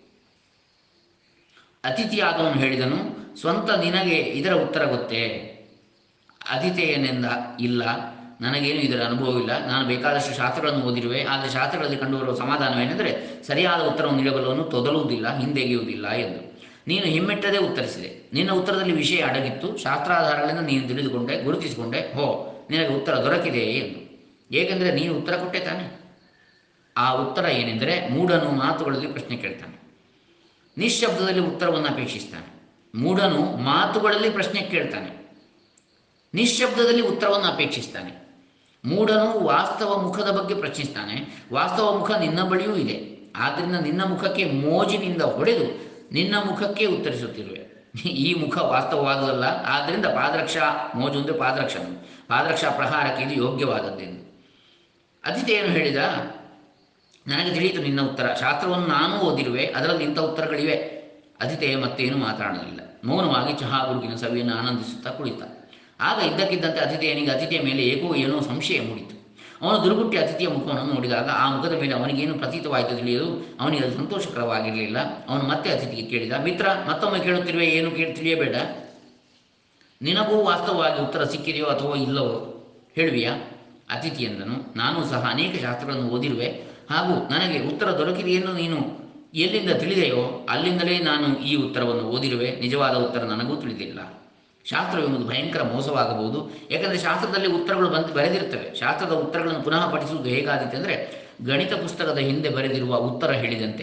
ಅತಿಥಿಯಾದವನು ಹೇಳಿದನು ಸ್ವಂತ ನಿನಗೆ ಇದರ ಉತ್ತರ ಗೊತ್ತೇ ಅತಿಥೇಯನೆಂದ ಇಲ್ಲ ನನಗೇನು ಇದರ ಅನುಭವವಿಲ್ಲ ನಾನು ಬೇಕಾದಷ್ಟು ಶಾಸ್ತ್ರಗಳನ್ನು ಓದಿರುವೆ ಆದರೆ ಶಾಸ್ತ್ರಗಳಲ್ಲಿ ಕಂಡುಬರುವ ಸಮಾಧಾನವೇನೆಂದರೆ ಸರಿಯಾದ ಉತ್ತರವನ್ನು ನೀಡಬಲ್ಲವನು ತೊದಲುವುದಿಲ್ಲ ಹಿಂದೆಗೆಯುವುದಿಲ್ಲ ಎಂದು ನೀನು ಹಿಮ್ಮೆಟ್ಟದೇ ಉತ್ತರಿಸಿದೆ ನಿನ್ನ ಉತ್ತರದಲ್ಲಿ ವಿಷಯ ಅಡಗಿತ್ತು ಶಾಸ್ತ್ರಾಧಾರಗಳಿಂದ ನೀನು ತಿಳಿದುಕೊಂಡೆ ಗುರುತಿಸಿಕೊಂಡೆ ಹೋ ನಿನಗೆ ಉತ್ತರ ದೊರಕಿದೆ ಎಂದು ಏಕೆಂದರೆ ನೀನು ಉತ್ತರ ಕೊಟ್ಟೆ ತಾನೆ ಆ ಉತ್ತರ ಏನೆಂದರೆ ಮೂಢನು ಮಾತುಗಳಲ್ಲಿ ಪ್ರಶ್ನೆ ಕೇಳ್ತಾನೆ ನಿಶ್ಶಬ್ದದಲ್ಲಿ ಉತ್ತರವನ್ನು ಅಪೇಕ್ಷಿಸ್ತಾನೆ ಮೂಢನು ಮಾತುಗಳಲ್ಲಿ ಪ್ರಶ್ನೆ ಕೇಳ್ತಾನೆ ನಿಶ್ಶಬ್ದದಲ್ಲಿ ಉತ್ತರವನ್ನು ಅಪೇಕ್ಷಿಸ್ತಾನೆ ಮೂಢನು ವಾಸ್ತವ ಮುಖದ ಬಗ್ಗೆ ಪ್ರಶ್ನಿಸ್ತಾನೆ ವಾಸ್ತವ ಮುಖ ನಿನ್ನ ಬಳಿಯೂ ಇದೆ ಆದ್ದರಿಂದ ನಿನ್ನ ಮುಖಕ್ಕೆ ಮೋಜಿನಿಂದ ಹೊಡೆದು ನಿನ್ನ ಮುಖಕ್ಕೆ ಉತ್ತರಿಸುತ್ತಿರುವೆ ಈ ಮುಖ ವಾಸ್ತವವಾದುದಲ್ಲ ಆದ್ದರಿಂದ ಪಾದರಕ್ಷಾ ಮೋಜು ಅಂದರೆ ಪಾದರಕ್ಷ ಪಾದರಕ್ಷಾ ಪ್ರಹಾರಕ್ಕೆ ಇದು ಯೋಗ್ಯವಾದದ್ದೆಂದು ಅತಿಥಿ ಏನು ಹೇಳಿದ ನನಗೆ ತಿಳಿಯಿತು ನಿನ್ನ ಉತ್ತರ ಶಾಸ್ತ್ರವನ್ನು ನಾನೂ ಓದಿರುವೆ ಅದರಲ್ಲಿ ಇಂಥ ಉತ್ತರಗಳಿವೆ ಅತಿಥೆ ಮತ್ತೇನು ಮಾತನಾಡಲಿಲ್ಲ ಮೌನವಾಗಿ ಚಹಾ ಗುರುಗಿನ ಸವಿಯನ್ನು ಆನಂದಿಸುತ್ತಾ ಕುಳಿತ ಆಗ ಇದ್ದಕ್ಕಿದ್ದಂತೆ ಅತಿಥಿಯನಿಗೆ ಅತಿಥಿಯ ಮೇಲೆ ಏಕೋ ಏನೋ ಸಂಶಯ ಮೂಡಿತು ಅವನು ದುರ್ಗುಟ್ಟಿ ಅತಿಥಿಯ ಮುಖವನ್ನು ನೋಡಿದಾಗ ಆ ಮುಖದ ಮೇಲೆ ಅವನಿಗೇನು ಪ್ರತೀತವಾಯಿತು ತಿಳಿಯಲು ಅವನಿಗೆ ಅದು ಸಂತೋಷಕರವಾಗಿರಲಿಲ್ಲ ಅವನು ಮತ್ತೆ ಅತಿಥಿಗೆ ಕೇಳಿದ ಮಿತ್ರ ಮತ್ತೊಮ್ಮೆ ಕೇಳುತ್ತಿರುವೆ ಏನು ಕೇಳಿ ತಿಳಿಯಬೇಡ ನಿನಗೂ ವಾಸ್ತವವಾಗಿ ಉತ್ತರ ಸಿಕ್ಕಿದೆಯೋ ಅಥವಾ ಇಲ್ಲವೋ ಹೇಳುವಿಯಾ ಅತಿಥಿ ಎಂದನು ನಾನು ಸಹ ಅನೇಕ ಶಾಸ್ತ್ರಗಳನ್ನು ಓದಿರುವೆ ಹಾಗೂ ನನಗೆ ಉತ್ತರ ದೊರಕಿದೆಯೆಂದು ನೀನು ಎಲ್ಲಿಂದ ತಿಳಿದೆಯೋ ಅಲ್ಲಿಂದಲೇ ನಾನು ಈ ಉತ್ತರವನ್ನು ಓದಿರುವೆ ನಿಜವಾದ ಉತ್ತರ ನನಗೂ ತಿಳಿದಿಲ್ಲ ಶಾಸ್ತ್ರವೆಂಬುದು ಭಯಂಕರ ಮೋಸವಾಗಬಹುದು ಯಾಕಂದರೆ ಶಾಸ್ತ್ರದಲ್ಲಿ ಉತ್ತರಗಳು ಬಂದು ಬರೆದಿರ್ತವೆ ಶಾಸ್ತ್ರದ ಉತ್ತರಗಳನ್ನು ಪುನಃ ಪಠಿಸುವುದು ಹೇಗಾದೀತೆ ಅಂದರೆ ಗಣಿತ ಪುಸ್ತಕದ ಹಿಂದೆ ಬರೆದಿರುವ ಉತ್ತರ ಹೇಳಿದಂತೆ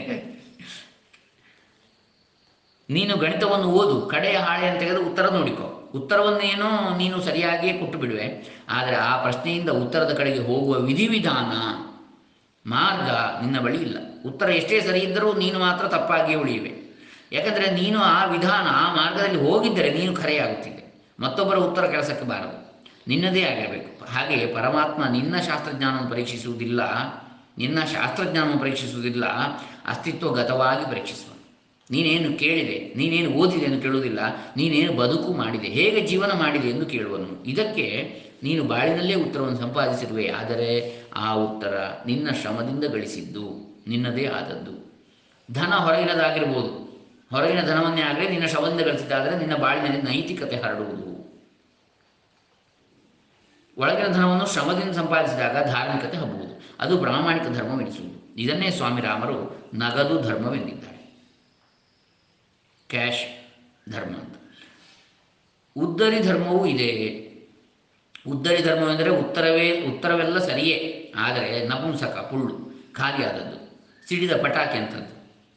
ನೀನು ಗಣಿತವನ್ನು ಓದು ಕಡೆಯ ಹಾಳೆಯನ್ನು ತೆಗೆದು ಉತ್ತರ ನೋಡಿಕೊ ಉತ್ತರವನ್ನೇನೋ ನೀನು ಸರಿಯಾಗಿಯೇ ಕೊಟ್ಟು ಬಿಡುವೆ ಆದರೆ ಆ ಪ್ರಶ್ನೆಯಿಂದ ಉತ್ತರದ ಕಡೆಗೆ ಹೋಗುವ ವಿಧಿವಿಧಾನ ಮಾರ್ಗ ನಿನ್ನ ಬಳಿ ಇಲ್ಲ ಉತ್ತರ ಎಷ್ಟೇ ಸರಿ ಇದ್ದರೂ ನೀನು ಮಾತ್ರ ತಪ್ಪಾಗಿಯೇ ಉಳಿಯುವೆ ಯಾಕಂದರೆ ನೀನು ಆ ವಿಧಾನ ಆ ಮಾರ್ಗದಲ್ಲಿ ಹೋಗಿದ್ದರೆ ನೀನು ಖರೆಯಾಗುತ್ತಿದ್ದೆ ಮತ್ತೊಬ್ಬರ ಉತ್ತರ ಕೆಲಸಕ್ಕೆ ಬಾರದು ನಿನ್ನದೇ ಆಗಿರಬೇಕು ಹಾಗೆಯೇ ಪರಮಾತ್ಮ ನಿನ್ನ ಶಾಸ್ತ್ರಜ್ಞಾನವನ್ನು ಪರೀಕ್ಷಿಸುವುದಿಲ್ಲ ನಿನ್ನ ಶಾಸ್ತ್ರಜ್ಞಾನವನ್ನು ಪರೀಕ್ಷಿಸುವುದಿಲ್ಲ ಅಸ್ತಿತ್ವಗತವಾಗಿ ಪರೀಕ್ಷಿಸುವ ನೀನೇನು ಕೇಳಿದೆ ನೀನೇನು ಓದಿದೆ ಎಂದು ಕೇಳುವುದಿಲ್ಲ ನೀನೇನು ಬದುಕು ಮಾಡಿದೆ ಹೇಗೆ ಜೀವನ ಮಾಡಿದೆ ಎಂದು ಕೇಳುವನು ಇದಕ್ಕೆ ನೀನು ಬಾಳಿನಲ್ಲೇ ಉತ್ತರವನ್ನು ಸಂಪಾದಿಸಿರುವೆ ಆದರೆ ಆ ಉತ್ತರ ನಿನ್ನ ಶ್ರಮದಿಂದ ಗಳಿಸಿದ್ದು ನಿನ್ನದೇ ಆದದ್ದು ಧನ ಹೊರಗಿನದಾಗಿರ್ಬೋದು ಹೊರಗಿನ ಧನವನ್ನೇ ಆಗಲಿ ನಿನ್ನ ಶ್ರಮದಿಂದ ಗಳಿಸಿದ್ದಾದರೆ ನಿನ್ನ ಬಾಳಿನಲ್ಲಿ ನೈತಿಕತೆ ಹರಡುವುದು ಒಳಗಿನ ಧನವನ್ನು ಶ್ರಮದಿಂದ ಸಂಪಾದಿಸಿದಾಗ ಧಾರ್ಮಿಕತೆ ಹಬ್ಬುವುದು ಅದು ಪ್ರಾಮಾಣಿಕ ಧರ್ಮವೆನಿಸುವುದು ಇದನ್ನೇ ಸ್ವಾಮಿ ರಾಮರು ನಗದು ಧರ್ಮವೆಂದಿದ್ದಾರೆ ಕ್ಯಾಶ್ ಧರ್ಮ ಅಂತ ಉದ್ದರಿ ಧರ್ಮವೂ ಇದೆ ಉದ್ದರಿ ಧರ್ಮವೆಂದರೆ ಉತ್ತರವೇ ಉತ್ತರವೆಲ್ಲ ಸರಿಯೇ ಆದರೆ ನಪುಂಸಕ ಪುಳ್ಳು ಖಾಲಿಯಾದದ್ದು ಸಿಡಿದ ಪಟಾಕಿ ಅಂಥದ್ದು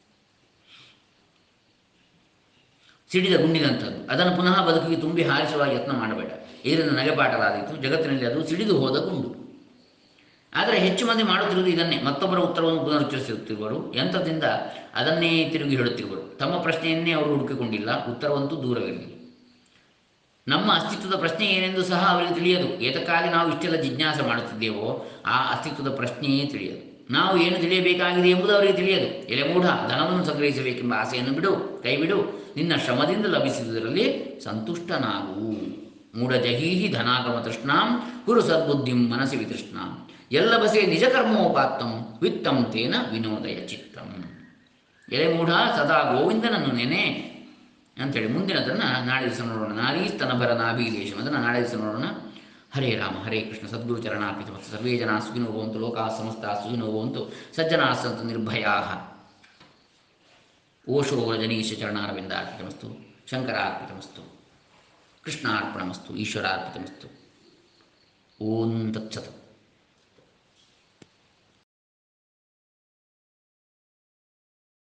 ಸಿಡಿದ ಗುಂಡಿನಂಥದ್ದು ಅದನ್ನು ಪುನಃ ಬದುಕಿಗೆ ತುಂಬಿ ಹಾರಿಸುವ ಯತ್ನ ಮಾಡಬೇಡ ಇದರಿಂದ ನಗೆಪಾಟಲಾದೀತು ಜಗತ್ತಿನಲ್ಲಿ ಅದು ಸಿಡಿದು ಹೋದ ಗುಂಡು ಆದರೆ ಹೆಚ್ಚು ಮಂದಿ ಮಾಡುತ್ತಿರುವುದು ಇದನ್ನೇ ಮತ್ತೊಬ್ಬರ ಉತ್ತರವನ್ನು ಪುನರುಚ್ಚರಿಸುತ್ತಿರುವರು ಯಂತ್ರದಿಂದ ಅದನ್ನೇ ತಿರುಗಿ ಹೇಳುತ್ತಿರುವರು ತಮ್ಮ ಪ್ರಶ್ನೆಯನ್ನೇ ಅವರು ಹುಡುಕಿಕೊಂಡಿಲ್ಲ ಉತ್ತರವಂತೂ ದೂರವಿರಲಿ ನಮ್ಮ ಅಸ್ತಿತ್ವದ ಪ್ರಶ್ನೆ ಏನೆಂದು ಸಹ ಅವರಿಗೆ ತಿಳಿಯದು ಏತಕ್ಕಾಗಿ ನಾವು ಇಷ್ಟೆಲ್ಲ ಜಿಜ್ಞಾಸೆ ಮಾಡುತ್ತಿದ್ದೇವೋ ಆ ಅಸ್ತಿತ್ವದ ಪ್ರಶ್ನೆಯೇ ತಿಳಿಯದು ನಾವು ಏನು ತಿಳಿಯಬೇಕಾಗಿದೆ ಎಂಬುದು ಅವರಿಗೆ ತಿಳಿಯದು ಎಲೆ ಮೂಢ ಧನವನ್ನು ಸಂಗ್ರಹಿಸಬೇಕೆಂಬ ಆಸೆಯನ್ನು ಬಿಡು ಕೈ ಬಿಡು ನಿನ್ನ ಶ್ರಮದಿಂದ ಲಭಿಸಿದುದರಲ್ಲಿ ಸಂತುಷ್ಟನಾಗು ಮೂಢ ಜಹೀಹಿ ಧನಾಗಮ ತೃಷ್ಣಾಂ ಕುರು ಸದ್ಬುದ್ಧಿಂ ಮನಸಿ ವಿತೃಷ್ಣಾಂ ಎಲ್ಲ ಬಸೆ ನಿಜ ಕರ್ಮೋಪಾತ್ತಂ ವಿತ್ತಂ ತೇನ ವಿನೋದಯ ಚಿತ್ತಂ ಎಲೆ ಮೂಢ ಸದಾ ಗೋವಿಂದನನ್ನು ನೆನೆ ಅಂಥೇಳಿ ಮುಂದಿನದನ್ನು ನಾಳೆ ದಿವಸ ನೋಡೋಣ ನಾರೀ ಸ್ತನಭರ ನಾಭೀದೇಶಂ ಅದನ್ನು ನಾಳೆ ದಿವಸ ನೋಡೋಣ ಹರೇ ರಾಮ ಹರೇ ಕೃಷ್ಣ ಸದ್ಗುರು ಚರಣಾರ್ಪಿತಮಸ್ತು ಸರ್ವೇ ಜನ ಸುಖಿನೋ ಭವಂತು ಲೋಕಾ ಸಮಸ್ತ ಸುಖಿನೋ ಭವಂತು ಸಜ್ಜನಾ ಸಂತು ನಿರ್ಭಯಾ ಓಶೋ ರಜನೀಶ ಚರಣಾರವಿಂದಾರ್ಪಿತಮಸ್ತು ಶಂಕರಾರ್ಪಿತಮಸ್ತು ಕೃಷ್ಣಾರ್ಪಣಮಸ್ತು ಈಶ್ವರಾರ್ಪಿತಮಸ್ತು ಓಂ ತತ್ಸತ್